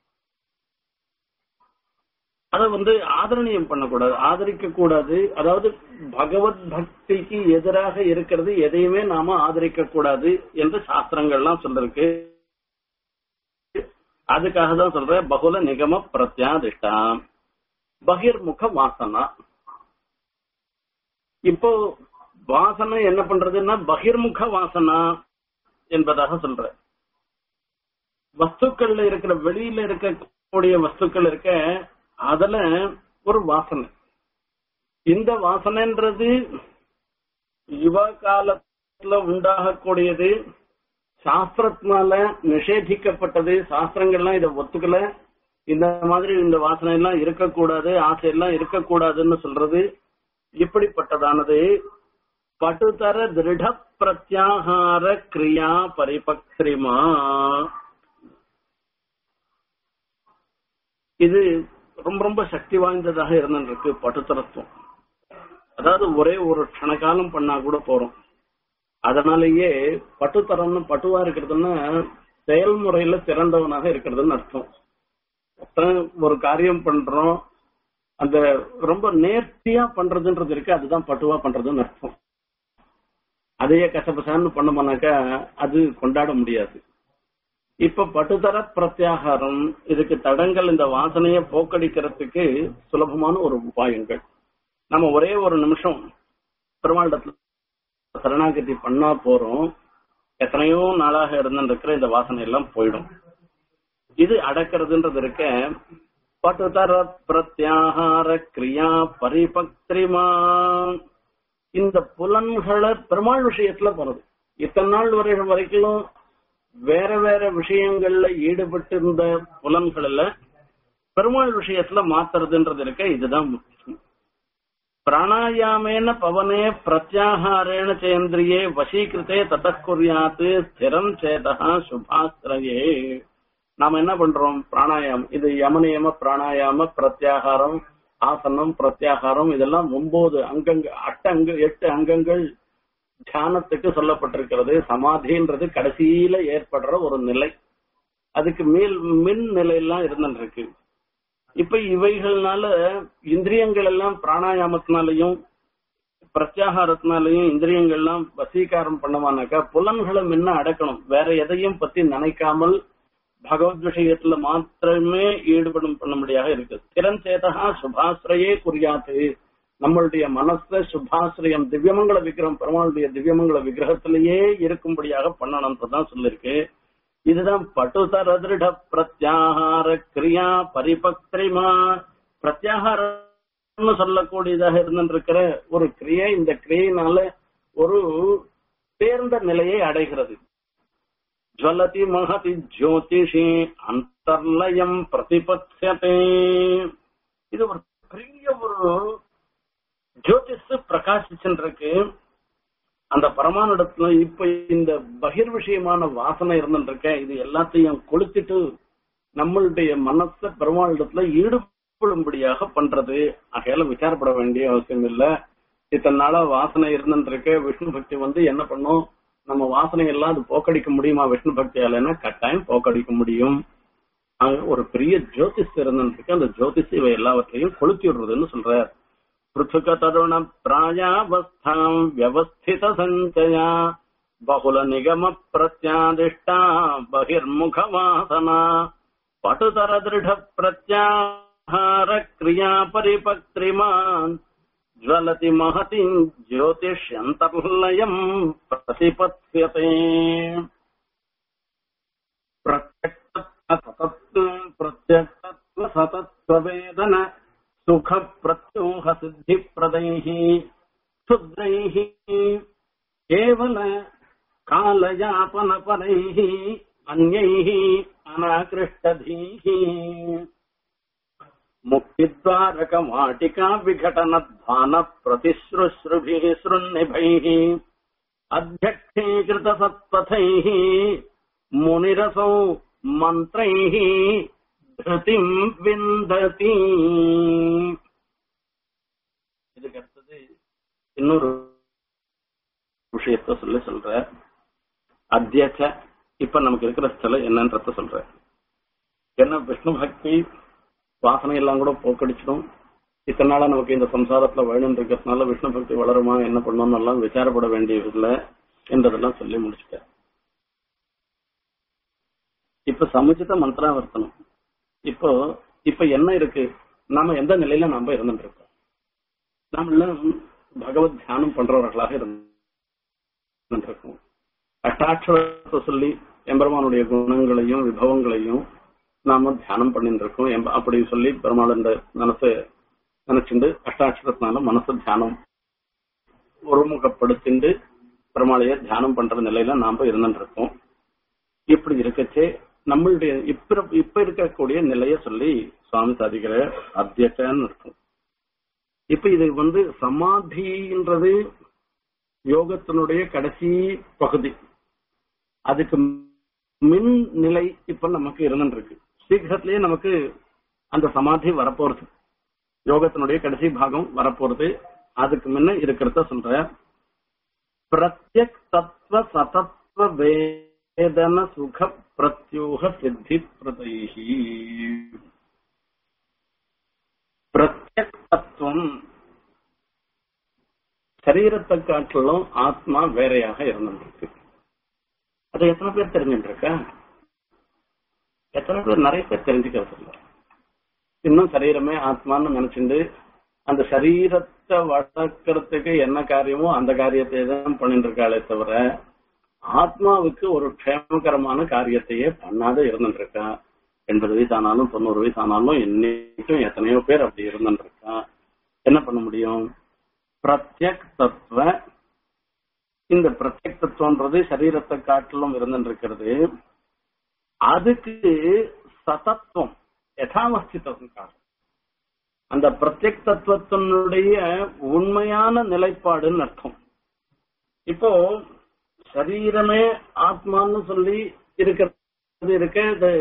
அதை வந்து ஆதரணியம் பண்ணக்கூடாது ஆதரிக்க கூடாது அதாவது பகவத் பக்திக்கு எதிராக இருக்கிறது எதையுமே நாம ஆதரிக்க கூடாது என்று சாஸ்திரங்கள்லாம் சொல்லிருக்கு அதுக்காக தான் சொல்றேன் பகுல நிகம பிரத்யாதிஷ்டா பகிர்முக வாசனா இப்போ வாசனை என்ன பண்றதுன்னா பகிர்முக வாசனா என்பதாக சொல்ற வஸ்துக்கள்ல இருக்கிற வெளியில இருக்கக்கூடிய வஸ்துக்கள் இருக்க அதுல ஒரு வாசனை இந்த வாசனைன்றது யுவ காலத்துல உண்டாகக்கூடியது சாஸ்திரத்தினால நிஷேதிக்கப்பட்டது சாஸ்திரங்கள்லாம் இதை ஒத்துக்கல இந்த மாதிரி இந்த வாசனை எல்லாம் இருக்கக்கூடாது ஆசை எல்லாம் இருக்கக்கூடாதுன்னு சொல்றது இப்படிப்பட்டதானது பட்டுதர திருட பிரத்யாகார கிரியா பரிபக்ரிமா இது ரொம்ப ரொம்ப சக்தி வாய்ந்ததாக இருந்துருக்கு பட்டுத்தரத்துவம் அதாவது ஒரே ஒரு க்ஷணகாலம் பண்ணா கூட போறோம் அதனாலேயே பட்டுத்தரம்னு பட்டுவா இருக்கிறதுன்னா செயல்முறையில சிறந்தவனாக இருக்கிறதுன்னு அர்த்தம் ஒரு காரியம் பண்றோம் அந்த ரொம்ப நேர்த்தியா பண்றதுன்றது இருக்கு அதுதான் பட்டுவா பண்றதுன்னு அர்த்தம் அதையே கசபசான்னு பண்ணோம்னாக்கா அது கொண்டாட முடியாது இப்ப பட்டுத்தர பிரத்யாகாரம் இதுக்கு தடங்கள் இந்த வாசனையை போக்கடிக்கிறதுக்கு சுலபமான ஒரு உபாயங்கள் நம்ம ஒரே ஒரு நிமிஷம் பெருமாண்டத்துல சரணாகதி பண்ணா போறோம் எத்தனையோ நாளாக இருந்துருக்கிற இந்த வாசனை எல்லாம் போயிடும் இது அடக்கிறதுன்றது இருக்க பட்டுதர பிரத்யாகார கிரியா பரிபக்திரிமா இந்த புலன்களை பெருமாள் விஷயத்துல போறது இத்தனை நாள் வரை வரைக்கும் வேற வேற விஷயங்கள்ல ஈடுபட்டு இருந்த புலன்கள்ல பெருமாள் விஷயத்துல மாத்துறதுன்றது இருக்க இதுதான் முக்கியம் பிராணாயாமேன பவனே பிரத்யாகாரேண சேந்திரியே வசீகிருத்தே தத்தக்குரியாத்து ஸ்திரம் சேதா சுபாஸ்திரையே நாம என்ன பண்றோம் பிராணாயாமம் இது யமனியம பிராணாயாம பிரத்யாகாரம் ஆசனம் பிரத்யாகாரம் இதெல்லாம் ஒன்பது அங்கங்க அட்ட அங்க எட்டு அங்கங்கள் தியானத்துக்கு சொல்லப்பட்டிருக்கிறது சமாதின்றது கடைசியில ஏற்படுற ஒரு நிலை அதுக்கு மேல் மின் நிலையெல்லாம் இருந்துருக்கு இப்ப இவைகள்னால இந்திரியங்கள் எல்லாம் பிராணாயாமத்தினாலையும் பிரத்யாகாரத்தினாலையும் இந்திரியங்கள்லாம் வசீகாரம் பண்ணவானாக்கா புலன்களை முன்ன அடக்கணும் வேற எதையும் பத்தி நினைக்காமல் பகவத் விஷயத்துல மாத்திரமே ஈடுபடும் பண்ணும்படியாக இருக்கு திறஞ்சேதகா சுபாசிரயே குறியாத்து நம்மளுடைய மனச சுபாசிரியம் திவ்யமங்கல விக்கிரகம் பெருமாளுடைய திவ்யமங்கல விக்கிரகத்திலேயே இருக்கும்படியாக பண்ணணும்ன்றதான் சொல்லிருக்கு இதுதான் பட்டுதர திருட பிரத்யாகார கிரியா பரிபக்திரிமா பிரத்யாகாரம்னு சொல்லக்கூடியதாக இருந்திருக்கிற ஒரு கிரியை இந்த கிரியையினால ஒரு தேர்ந்த நிலையை அடைகிறது ஜுவலதி மகதி ஜோதிஷி அந்தர்லயம் பிரதிபத்தியதே இது ஒரு பெரிய ஒரு ஜோதிஷ் பிரகாசிச்சுருக்கு அந்த பரமானிடத்துல இப்ப இந்த பகிர் விஷயமான வாசனை இருந்துருக்க இது எல்லாத்தையும் கொளுத்திட்டு நம்மளுடைய மனச பெருமாளிடத்துல ஈடுபடும்படியாக பண்றது ஆகையால விசாரப்பட வேண்டிய அவசியம் இல்ல இத்தனை நாளா வாசனை இருந்துருக்க விஷ்ணு பக்தி வந்து என்ன பண்ணும் நம்ம வாசனை எல்லாம் அது போக்கடிக்க முடியுமா விஷ்ணு பக்தியாலன்னா கட்டாயம் போக்கடிக்க முடியும் ஆக ஒரு பெரிய ஜோதிஷ் இருந்துருக்கு அந்த ஜோதிஷ் இவை எல்லாவற்றையும் கொளுத்தி விடுறதுன்னு சொல்ற पृथुक तरुण प्रायावस्थाम् व्यवस्थित सञ्चया बहुल निगम प्रत्यादिष्टा बहिर्मुख वासना पटुतर दृढ प्रत्याहार क्रिया परिपक्त्रिमान् ज्वलति महति ज्योतिष्यन्तर्लयम् प्रतिपत्स्यते प्रत्यक्तत्व सतत्ववेदन सुख प्रत्योह सिद्धि प्रदैः क्षुद्रैः केवल कालयापन परैः अन्यैः अनाकृष्टधीः मुक्तिद्वारक वाटिका विघटन ध्वान प्रतिश्रुश्रुभिः सृन्निभैः अध्यक्षीकृत सत्पथैः मुनिरसौ मन्त्रैः திருதிம் விந்ததி இதுக்கு அடுத்தது இன்னொரு விஷயத்த சொல்லி சொல்ற அத்தியச்ச இப்ப நமக்கு இருக்கிற ஸ்தலம் என்னன்றத சொல்ற என்ன விஷ்ணு பக்தி வாசனை எல்லாம் கூட போக்கடிச்சிடும் இத்தனை நாளா நமக்கு இந்த சம்சாரத்துல வேணும் இருக்கிறதுனால விஷ்ணு பக்தி வளருமா என்ன பண்ணணும் எல்லாம் விசாரப்பட வேண்டியதில்லை என்றதெல்லாம் சொல்லி முடிச்சுட்டேன் இப்ப சமுச்சித மந்திராவர்த்தனம் இப்போ இப்ப என்ன இருக்கு நாம எந்த நிலையில நாம இருந்துட்டு இருக்கோம் நாம எல்லாம் பகவத் தியானம் பண்றவர்களாக இருந்திருக்கோம் அஷ்டாட்சரத்தை சொல்லி எம்பெருமானுடைய குணங்களையும் விபவங்களையும் நாம தியானம் பண்ணிட்டு இருக்கோம் எம்ப- அப்படி சொல்லி பெருமாள் இந்த மனசை நினைச்சுண்டு அஷ்டாட்சரத்தினால மனசு தியானம் ஒருமுகப்படுத்திண்டு பெருமாளைய தியானம் பண்ற நிலையில நாம இருந்துட்டு இருக்கோம் இப்படி இருக்கச்சே நம்மளுடைய இப்ப இப்ப இருக்கக்கூடிய நிலைய சொல்லி சுவாமி சாதிக்கிற அத்தியட்சன்னு இருக்கும் இப்ப இது வந்து சமாதின்றது யோகத்தினுடைய கடைசி பகுதி அதுக்கு மின் நிலை இப்ப நமக்கு இருந்துட்டு இருக்கு சீக்கிரத்திலேயே நமக்கு அந்த சமாதி வரப்போறது யோகத்தினுடைய கடைசி பாகம் வரப்போறது அதுக்கு முன்ன இருக்கிறத சொல்ற பிரத்யக் தத்துவ சதத்துவ வேதன சுக பிரத்யூக சித்தி பிரதைஹி பிரத்யக் தத்துவம் சரீரத்தை காட்டிலும் ஆத்மா வேறையாக இருந்துருக்கு அது எத்தனை பேர் தெரிஞ்சுட்டு இருக்கா எத்தனை பேர் நிறைய பேர் தெரிஞ்சுக்கிறது இல்ல இன்னும் சரீரமே ஆத்மான்னு நினைச்சுண்டு அந்த சரீரத்தை வளர்க்கறதுக்கு என்ன காரியமோ அந்த காரியத்தை தான் பண்ணிட்டு இருக்காளே தவிர ஆத்மாவுக்கு ஒரு க்ஷேமகரமான காரியத்தையே பண்ணாத இருந்துட்டு இருக்கா எண்பது வயசு ஆனாலும் தொண்ணூறு வயசு ஆனாலும் இன்னைக்கும் எத்தனையோ பேர் அப்படி இருந்துட்டு இருக்கா என்ன பண்ண முடியும் பிரத்யக் தத்துவ இந்த பிரத்யக் தத்துவன்றது சரீரத்தை காட்டிலும் இருந்துட்டு இருக்கிறது அதுக்கு சதத்துவம் யதாவஸ்திதம் காரணம் அந்த பிரத்யக் தத்துவத்தினுடைய உண்மையான நிலைப்பாடுன்னு அர்த்தம் இப்போ சரீரமே ஆத்மான்னு சொல்லி இருக்கிறது இருக்க இது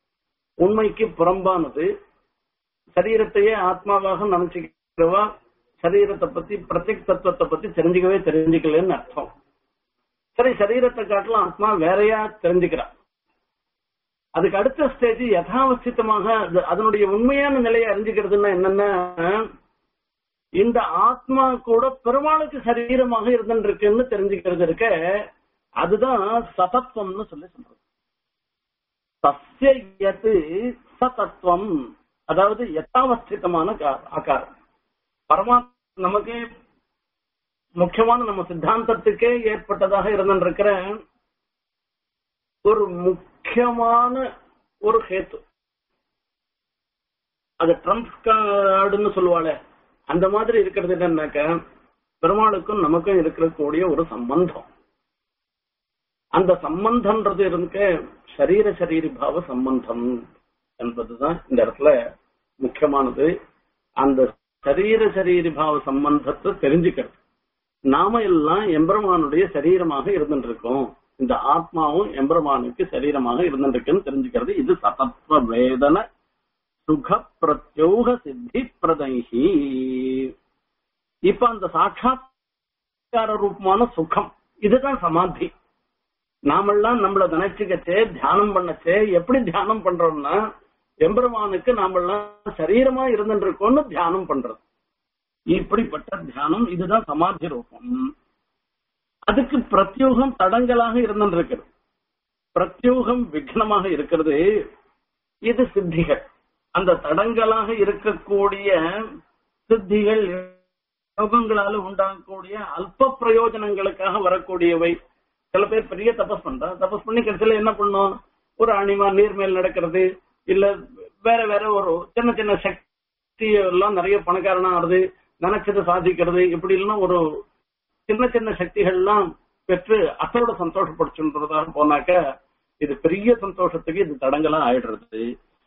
உண்மைக்கு புறம்பானது சரீரத்தையே ஆத்மாவாக நினைச்சுக்கிறவா சரீரத்தை பத்தி பிரத்யக் தத்துவத்தை பத்தி தெரிஞ்சுக்கவே தெரிஞ்சுக்கலன்னு அர்த்தம் சரி சரீரத்தை காட்டிலும் ஆத்மா வேறையா தெரிஞ்சுக்கிறான் அதுக்கு அடுத்த ஸ்டேஜ் யதாவசித்தமாக அது- அதனுடைய உண்மையான நிலையை அறிஞ்சுக்கிறதுன்னா என்னன்னா இந்த ஆத்மா கூட பெருமாளுக்கு சரீரமாக இருந்துருக்குன்னு தெரிஞ்சுக்கிறது இருக்க அதுதான் சதத்துவம்னு சொல்லி சொல்றது சசியத்து சதத்துவம் அதாவது யதாவஸ்திதமான கா- ஆகாரம் பரமாத்மா நமக்கு முக்கியமான நம்ம சித்தாந்தத்துக்கே ஏற்பட்டதாக இருந்திருக்கிற ஒரு முக்கியமான ஒரு ஹேத்து அது ட்ரம்ப் கார்டுன்னு சொல்லுவாளே அந்த மாதிரி இருக்கிறது என்னன்னாக்க பெருமாளுக்கும் நமக்கும் இருக்கக்கூடிய ஒரு சம்பந்தம் அந்த சம்பந்தம்ன்றது இருக்க சரீர சரீரி பாவ சம்பந்தம் என்பதுதான் இந்த இடத்துல முக்கியமானது அந்த சரீர சரீரி பாவ சம்பந்தத்தை தெரிஞ்சுக்கிறது நாம எல்லாம் எம்பெருமானுடைய சரீரமாக இருந்துட்டு இருக்கோம் இந்த ஆத்மாவும் எம்பெருமானுக்கு சரீரமாக இருந்துருக்குன்னு தெரிஞ்சுக்கிறது இது சதத்வ வேதன சுக பிரத்யோக சித்தி பிரதைஹி இப்ப அந்த சாட்சாத்கார ரூபமான சுகம் இதுதான் சமாதி நாமெல்லாம் நம்மள நினைச்சுக்கச்சே தியானம் பண்ணச்சே எப்படி தியானம் பண்றோம்னா எம்பெருமானுக்கு நாமெல்லாம் சரீரமா இருந்துட்டு இருக்கோம்னு தியானம் பண்றது இப்படிப்பட்ட தியானம் இதுதான் சமாதி ரூபம் அதுக்கு பிரத்யோகம் தடங்களாக இருந்துட்டு இருக்கிறது பிரத்யோகம் விக்னமாக இருக்கிறது இது சித்திகள் அந்த தடங்களாக இருக்கக்கூடிய சித்திகள் யோகங்களால உண்டாகக்கூடிய அல்ப பிரயோஜனங்களுக்காக வரக்கூடியவை சில பேர் பெரிய தபஸ் பண்றா தபஸ் பண்ணி கடைசியில என்ன பண்ணும் ஒரு அனிமா நீர் மேல் நடக்கிறது இல்ல வேற வேற ஒரு சின்ன சின்ன சக்தி எல்லாம் நிறைய பணக்காரனா ஆறுது நினைச்சதை சாதிக்கிறது இப்படி எல்லாம் ஒரு சின்ன சின்ன சக்திகள்லாம் பெற்று அசரோட சந்தோஷப்படுச்சுன்றதாக போனாக்க இது பெரிய சந்தோஷத்துக்கு இது தடங்கலா ஆயிடுறது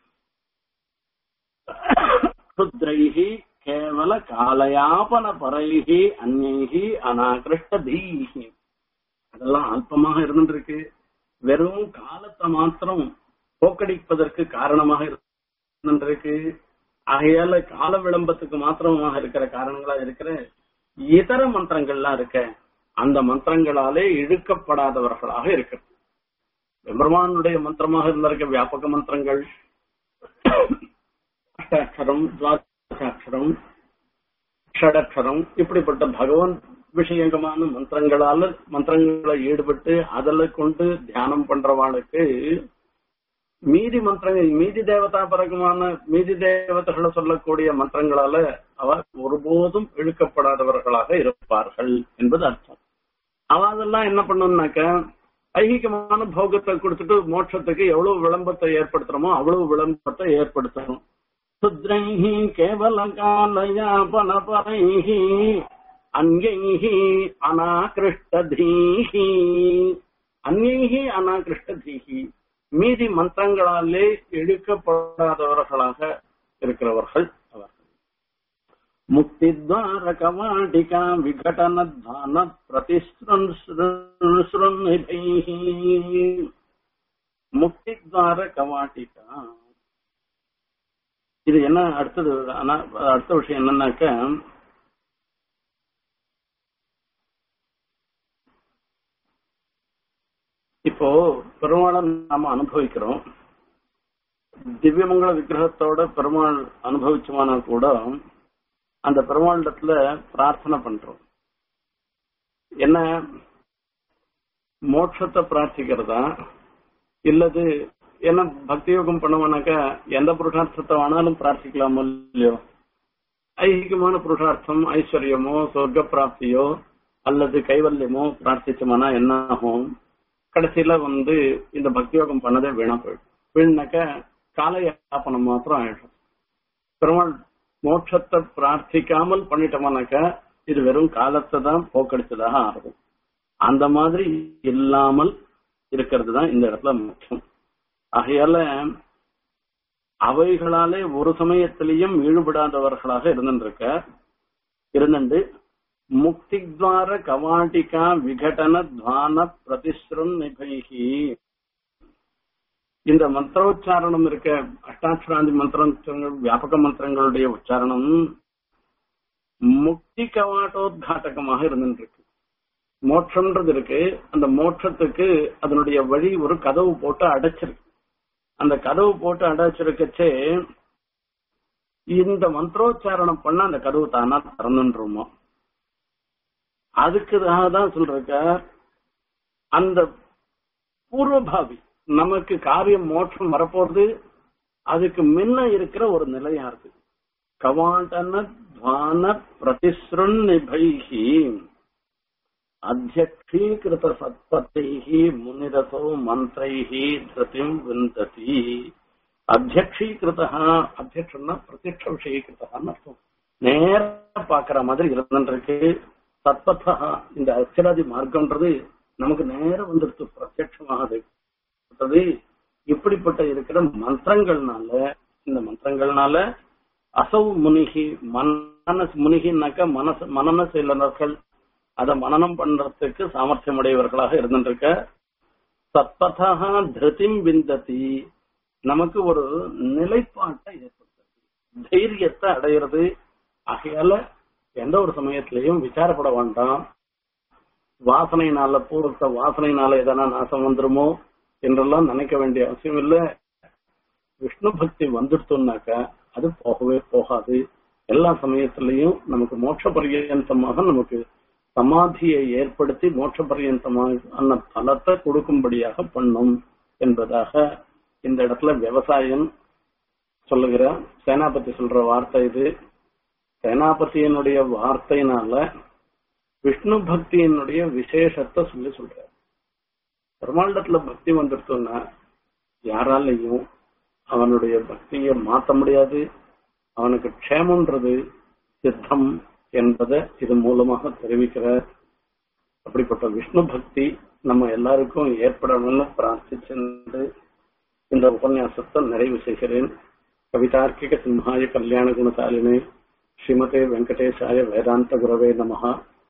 ருத்ரைஹி கேவல காலயாபன பரைஹி அந்நைஹி அநாகிருஷ்ட தீஹி அதெல்லாம் அல்பமாக இருந்துருக்கு வெறும் காலத்தை மாத்திரம் போக்கடிப்பதற்கு காரணமாக இருந்திருக்கு ஆகையால கால விளம்பத்துக்கு மாத்திரமாக இருக்கிற காரணங்களா இருக்கிற இதர மந்திரங்கள்லாம் இருக்க அந்த மந்திரங்களாலே இழுக்கப்படாதவர்களாக இருக்கு பெருமானுடைய மந்திரமாக இருந்திருக்க வியாபக மந்திரங்கள் அஷ்டாட்சரம் துவாதசாட்சரம் ஷடக்ஷரம் இப்படிப்பட்ட பகவான் விஷயங்கமான மந்திரங்களால மந்திரங்களை ஈடுபட்டு அதில் கொண்டு தியானம் பண்றவாளுக்கு மீதி மந்திரங்கள் மீதி தேவதா பரகமான மீதி தேவதைகளை சொல்லக்கூடிய மந்திரங்களால அவ ஒருபோதும் இழுக்கப்படாதவர்களாக இருப்பார்கள் என்பது அர்த்தம் அவ அதெல்லாம் என்ன பண்ணணும்னாக்க ஐகிகமான போகத்தை கொடுத்துட்டு மோட்சத்துக்கு எவ்வளவு விளம்பத்தை ஏற்படுத்துறோமோ அவ்வளவு விளம்பத்தை ஏற்படுத்தணும் சுத்ரைஹி கேவல காலயாபன பரைஹி அந்யைஹி அநாகிருஷ்டதீஹி அந்யைஹி அநாகிருஷ்டதீஹி மீதி மந்திரங்களாலே இழுக்கப்படாதவர்களாக இருக்கிறவர்கள் அவர்கள் முக்தித்வார கவாடிகா விகடன தான பிரதிஸ்ருன்னிபைஹி முக்தித்வார கவாட்டிகா இது என்ன அடுத்தது ஆனா அடுத்த விஷயம் என்னன்னாக்க இப்போ பெருமாளை நாம அனுபவிக்கிறோம் திவ்யமங்கல விக்கிரகத்தோட பெருமாள் அனுபவிச்சோம்னா கூட அந்த பெருமாளிடத்துல பிரார்த்தனை பண்றோம் என்ன மோட்சத்தை பிரார்த்திக்கிறதா இல்லது என்ன பக்தி யோகம் பண்ணுவோம்னாக்கா எந்த புருஷார்த்தத்தை வேணாலும் பிரார்த்திக்கலாமோ இல்லையோ ஐகிகமான புருஷார்த்தம் ஐஸ்வர்யமோ சொர்க்க பிராப்தியோ அல்லது கைவல்யமோ பிரார்த்திச்சோம்னா என்ன ஆகும் கடைசியில வந்து இந்த பக்தி யோகம் பண்ணதே வீணா போயிடும் வீணாக்க காலயாபனம் மாத்திரம் ஆயிடும் பெருமாள் மோட்சத்தை பிரார்த்திக்காமல் பண்ணிட்டோம்னாக்க இது வெறும் காலத்தை தான் போக்கடிச்சதாக ஆகும் அந்த மாதிரி இல்லாமல் இருக்கிறது தான் இந்த இடத்துல முக்கியம் ஆகையால அவைகளாலே ஒரு சமயத்திலையும் ஈடுபடாதவர்களாக இருந்துருக்க இருந்துண்டு முக்தித்வார கவாட்டிகா விகடன துவான பிரதிஸ்ருன் நிபைகி இந்த மந்திரோச்சாரணம் இருக்க அஷ்டாட்சராந்தி மந்திரங்கள் வியாபக மந்திரங்களுடைய உச்சாரணம் முக்தி கவாட்டோத்காட்டகமாக இருந்துருக்கு மோட்சம்ன்றது இருக்கு அந்த மோட்சத்துக்கு அதனுடைய வழி ஒரு கதவு போட்டு அடைச்சிருக்கு அந்த கதவு போட்டு அடைச்சிருக்கச்சே இந்த மந்திரோச்சாரணம் பண்ண அந்த கதவு தானா திறந்துருமோ அதுக்காக தான் சொல்றக்க அந்த பூர்வபாவி நமக்கு காரியம் மோட்சம் வரப்போறது அதுக்கு முன்ன இருக்கிற ஒரு நிலையா இருக்கு கவாண்டன துவான பிரதிஸ்ருன் நிபைஹி அத்தியக்ஷீகிருத சத்பத்தைஹி முனிரசோ மந்திரைஹி திருதிம் விந்ததி அத்தியக்ஷீகிருத அத்தியக்ஷம்னா பிரத்யக்ஷ விஷயீகிருத்தான்னு அர்த்தம் நேர பாக்குற மாதிரி இருந்துருக்கு சத்பத்தா இந்த அச்சராதி மார்க்கம்ன்றது நமக்கு நேரம் வந்துடுச்சு பிரத்யட்சமாக இப்படிப்பட்ட இருக்கிற மந்திரங்கள்னால இந்த மந்திரங்கள்னால அசௌ முனிகி மனஸ் முனிகின்னாக்க மனசு மனன செயலர்கள் அதை மனநம் பண்றதுக்கு சாமர்த்தியம் உடையவர்களாக இருந்துருக்க சத்பதா திருதிம் விந்ததி நமக்கு ஒரு நிலைப்பாட்டை ஏற்படுத்துறது தைரியத்தை அடையிறது ஆகையால எந்த ஒரு சமயத்திலையும் விசாரப்பட வேண்டாம் வாசனையினால பூர்வத்த வாசனையினால எதனா நாசம் வந்துருமோ என்றெல்லாம் நினைக்க வேண்டிய அவசியம் இல்ல விஷ்ணு பக்தி வந்துடுத்தோம்னாக்கா அது போகவே போகாது எல்லா சமயத்திலையும் நமக்கு மோட்ச பரியந்தமாக நமக்கு சமாதியை ஏற்படுத்தி மோட்ச பரியந்தமான பலத்தை கொடுக்கும்படியாக பண்ணும் என்பதாக இந்த இடத்துல விவசாயம் சொல்லுகிற சேனாபதி சொல்ற வார்த்தை இது சேனாபதியினுடைய வார்த்தையினால விஷ்ணு பக்தியினுடைய விசேஷத்தை சொல்லி சொல்ற பிரம்மாண்டத்துல பக்தி வந்துருத்தோம்னா யாராலையும் அவனுடைய பக்தியை மாத்த முடியாது அவனுக்கு க்ஷேமன்றது சித்தம் என்பதை இது மூலமாக தெரிவிக்கிற அப்படிப்பட்ட விஷ்ணு பக்தி நம்ம எல்லாருக்கும் ஏற்படணும்னு பிரார்த்திச்சென்று இந்த உபன்யாசத்தை நிறைவு செய்கிறேன் கவிதார்க்கிக சிம்ஹாய கல்யாண குணசாலினே ஸ்ரீமதே வெங்கடேசாய வேதாந்த குரவே நமஹா